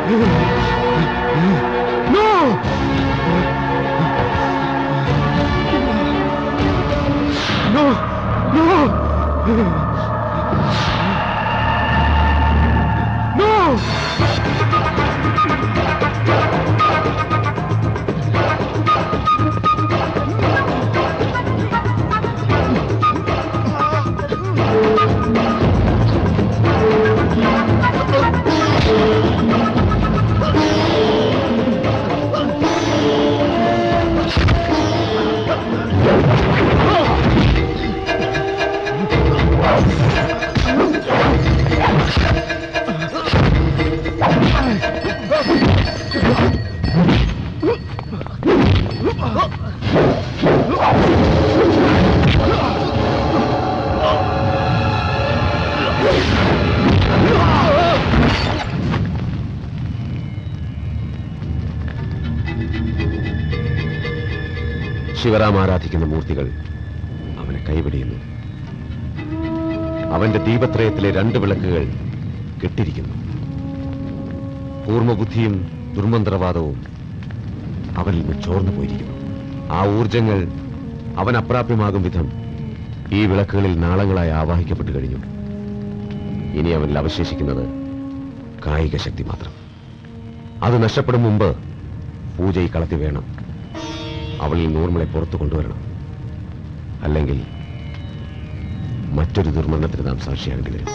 ശിവറാം ആരാധിക്കുന്ന മൂർത്തികൾ അവനെ കൈവടിയുന്നു അവന്റെ ദീപത്രയത്തിലെ രണ്ട് വിളക്കുകൾ കെട്ടിരിക്കുന്നു കൂർമ്മബുദ്ധിയും ദുർമന്ത്രവാദവും അവനിൽ നിന്ന് ചോർന്നു പോയിരിക്കുന്നു ആ ഊർജങ്ങൾ അവൻ അപ്രാപ്യമാകും വിധം ഈ വിളക്കുകളിൽ നാളങ്ങളായി ആവാഹിക്കപ്പെട്ടു കഴിഞ്ഞു ഇനി അവനിൽ അവശേഷിക്കുന്നത് കായിക ശക്തി മാത്രം അത് നഷ്ടപ്പെടും മുമ്പ് പൂജ ഈ കളത്തി വേണം അവളിൽ നൂർമളെ പുറത്തു കൊണ്ടുവരണം അല്ലെങ്കിൽ മറ്റൊരു ദുർമരണത്തിന് നാം സാക്ഷിയാകേണ്ടി വരും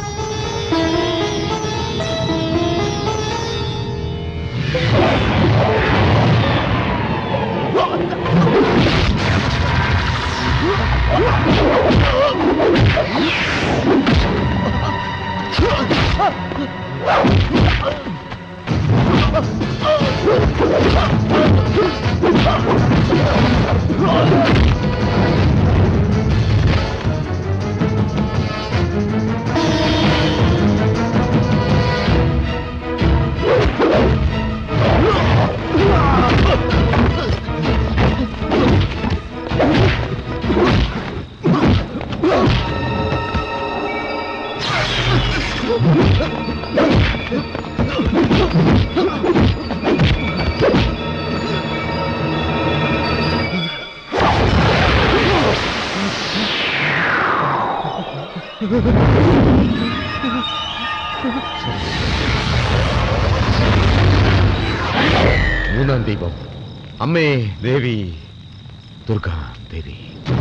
മൂന്നാം ദീപം അമ്മേ ദേവി ദുർഗ ദേവി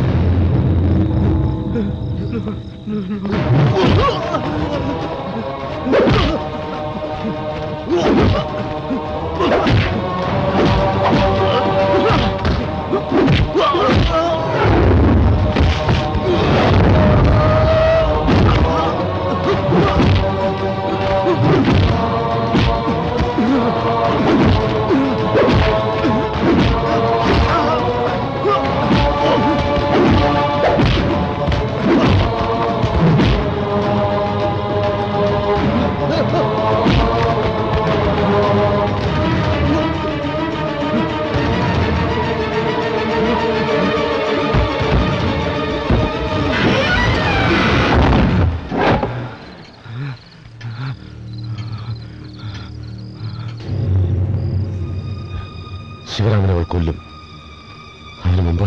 ശിവരാമനെ അവൾ കൊല്ലും അതിനു മുമ്പ്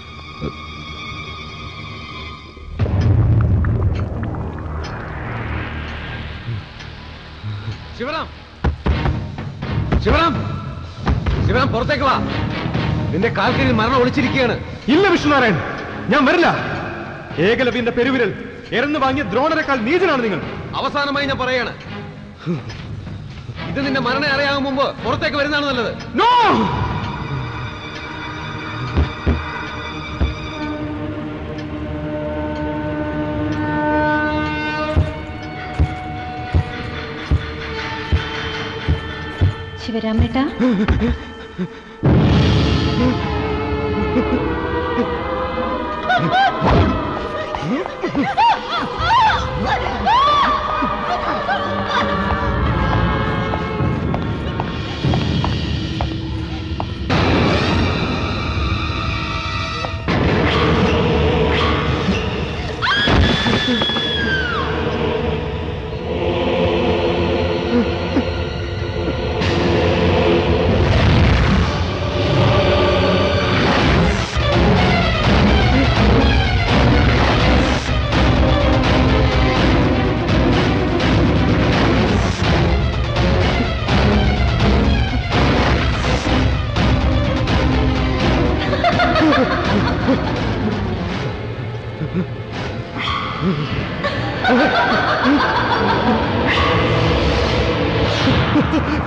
ശിവറാം ശിവറാം ശിവറാം പുറത്തേക്ക് വാ നിന്റെ കാൽക്കീഴിൽ മരണം ഒളിച്ചിരിക്കുകയാണ് ഇല്ല വിഷ്ണുനാരായൺ ഞാൻ വരില്ല ഏകലവ്യന്റെ പെരുവിരൽ എറന്നു വാങ്ങിയ ദ്രോണരെക്കാൾ നീചനാണ് നിങ്ങൾ അവസാനമായി ഞാൻ പറയാണ് ഇത് നിന്റെ മരണം അറിയാകും മുമ്പ് പുറത്തേക്ക് വരുന്നതാണ് നല്ലത് നോ ശിവരാമേട്ടാ ആ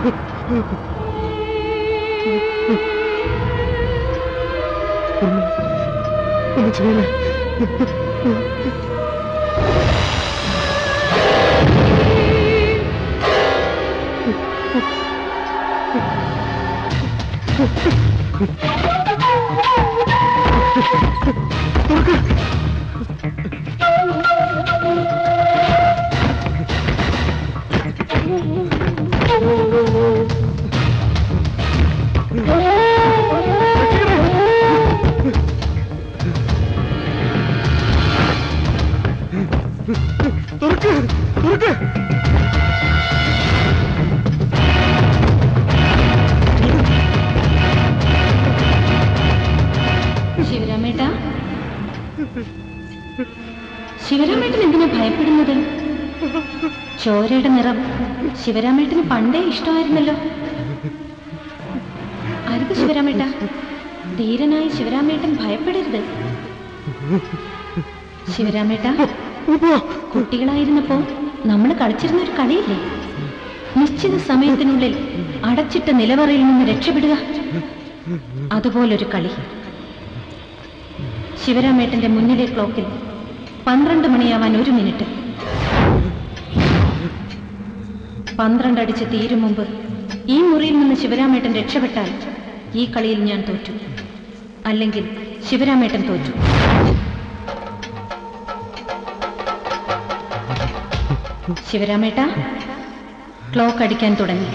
ഒന്ന് ചെയ്യണേ തുറക്ക് തുറക്ക് ശിവരാമേട്ട ശിവരാമേട്ടൻ എന്തിനാ ഭയപ്പെടുന്നത് ചോരയുടെ നിറം ശിവരാമേട്ടന് പണ്ടേ ഇഷ്ടമായിരുന്നല്ലോ അരുത് ശിവരാമേട്ട ധീരനായ ശിവരാമേട്ടൻ ഭയപ്പെടരുത് ശിവരാമേട്ട കുട്ടികളായിരുന്നപ്പോ നമ്മൾ കളിച്ചിരുന്ന ഒരു കളിയില്ലേ നിശ്ചിത സമയത്തിനുള്ളിൽ അടച്ചിട്ട നിലവറയിൽ നിന്ന് രക്ഷപ്പെടുക അതുപോലൊരു കളി ശിവരാമേട്ടന്റെ മുന്നിലെ ക്ലോക്കിൽ പന്ത്രണ്ട് മണിയാവാൻ ഒരു മിനിറ്റ് പന്ത്രണ്ട് അടിച്ച് തീരും മുമ്പ് ഈ മുറിയിൽ നിന്ന് ശിവരാമേട്ടൻ രക്ഷപ്പെട്ടാൽ ഈ കളിയിൽ ഞാൻ തോറ്റു അല്ലെങ്കിൽ ശിവരാമേട്ടൻ തോറ്റു ശിവരാമേട്ട ക്ലോക്ക് അടിക്കാൻ തുടങ്ങി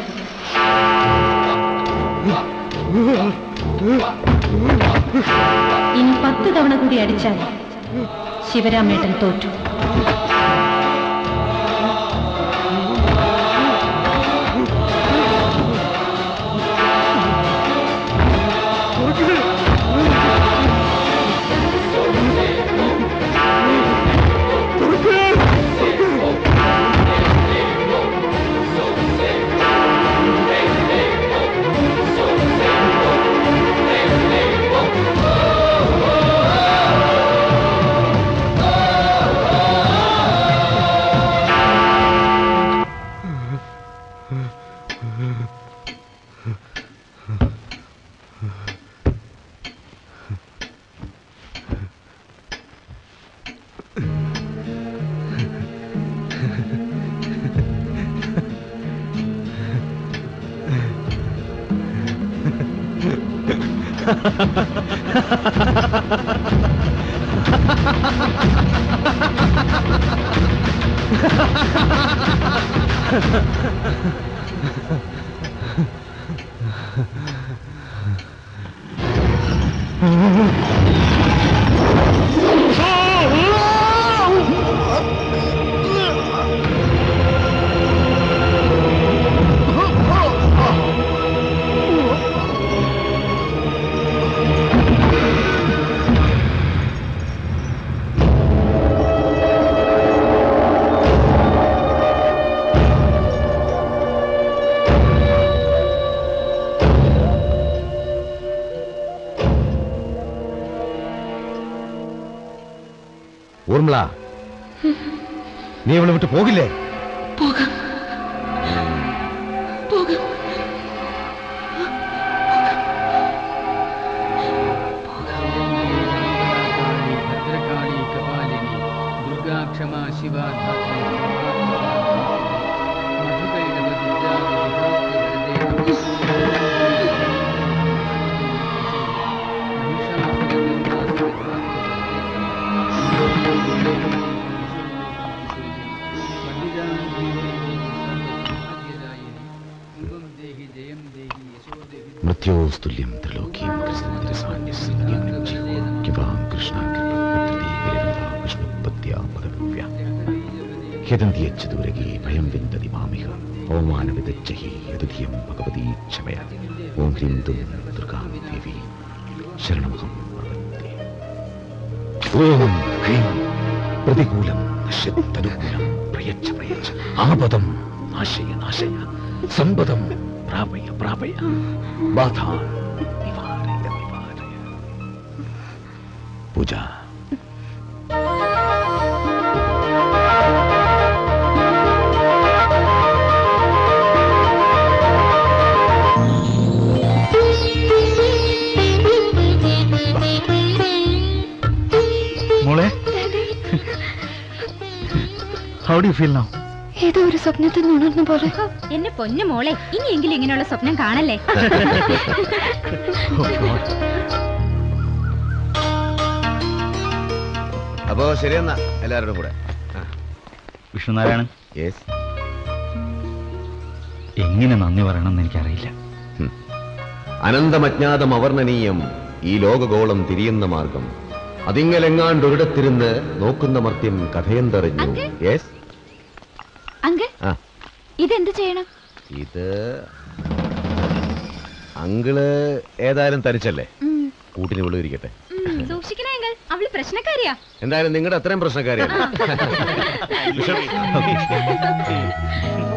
ഇനി പത്ത് തവണ കൂടി അടിച്ചാൽ ശിവരാമേട്ടൻ തോറ്റു ഊർമിള നീ അവളെ വിട്ട് പോകില്ലേ പോകാം പോകാം ഭദ്രകാളി കപാലിനി ദുർഗാ ക്ഷമാ ശിവ ധാത്രി മധുകൈടവ ദുർഗാ വരദേ മൃത്യോസ്തുല്യം ത്രിലോക്യം കൃഷ്ണാം കൃഷ്ണാവിഷ്ണുപത്യാപദവ്യ ഹിതന്തിയച്ച ദൂരകേ ഭയം വിന്ദതി മാമിക പവമാനവിദജ്ജഹി യതുധിയം ഭഗവതീ ക്ഷമയ ഓം ഹ്രീം തും ദുർഗാം ദേവി ശരണമഹം പ്രപദ്യേ ഓം ഹ്രീം പ്രതികൂലം നശ്യത്തനുകൂലം പ്രയച്ഛ പ്രയച്ഛ ആപദം നാശയ നാശയ സമ്പദം പ്രാപയ പ്രാപയ ബാധ നിവാരയ നിവാരയ പൂജ ആ ഹൗ ഡു ഫീൽ നൗ ഏതോ ഒരു സ്വപ്നത്തിൽ നിന്ന് ഉണർന്ന പോലെ എന്നെ പൊന്നു മോളെ ഇനിയെങ്കിലും ഇങ്ങനെയുള്ള സ്വപ്നം കാണല്ലേ അപ്പോ ശരിയെന്നാ എല്ലാവരുടെ കൂടെ വിഷ്ണുനാരായണൻ യെസ് എങ്ങനെ നന്ദി പറയണമെന്ന് എനിക്കറിയില്ല അനന്തമജ്ഞാതം അവർണ്ണനീയം ഈ ലോകഗോളം തിരിയുന്ന മാർഗം അതിങ്ങലെങ്ങാണ്ടൊരിടത്തിരുന്ന് നോക്കുന്ന മർത്യം കഥയെന്തറിഞ്ഞു യെസ് അങ്കിൾ ആ ഇതെന്ത് ചെയ്യണം ഇത് അങ്കിള് ഏതായാലും തരിച്ചല്ലേ കൂട്ടിന് വിളിയിരിക്കട്ടെ സൂക്ഷിക്കണേ അങ്കിൾ അവള് പ്രശ്നക്കാരിയാ എന്തായാലും നിങ്ങളുടെ അത്രയും പ്രശ്നക്കാരിയാണ്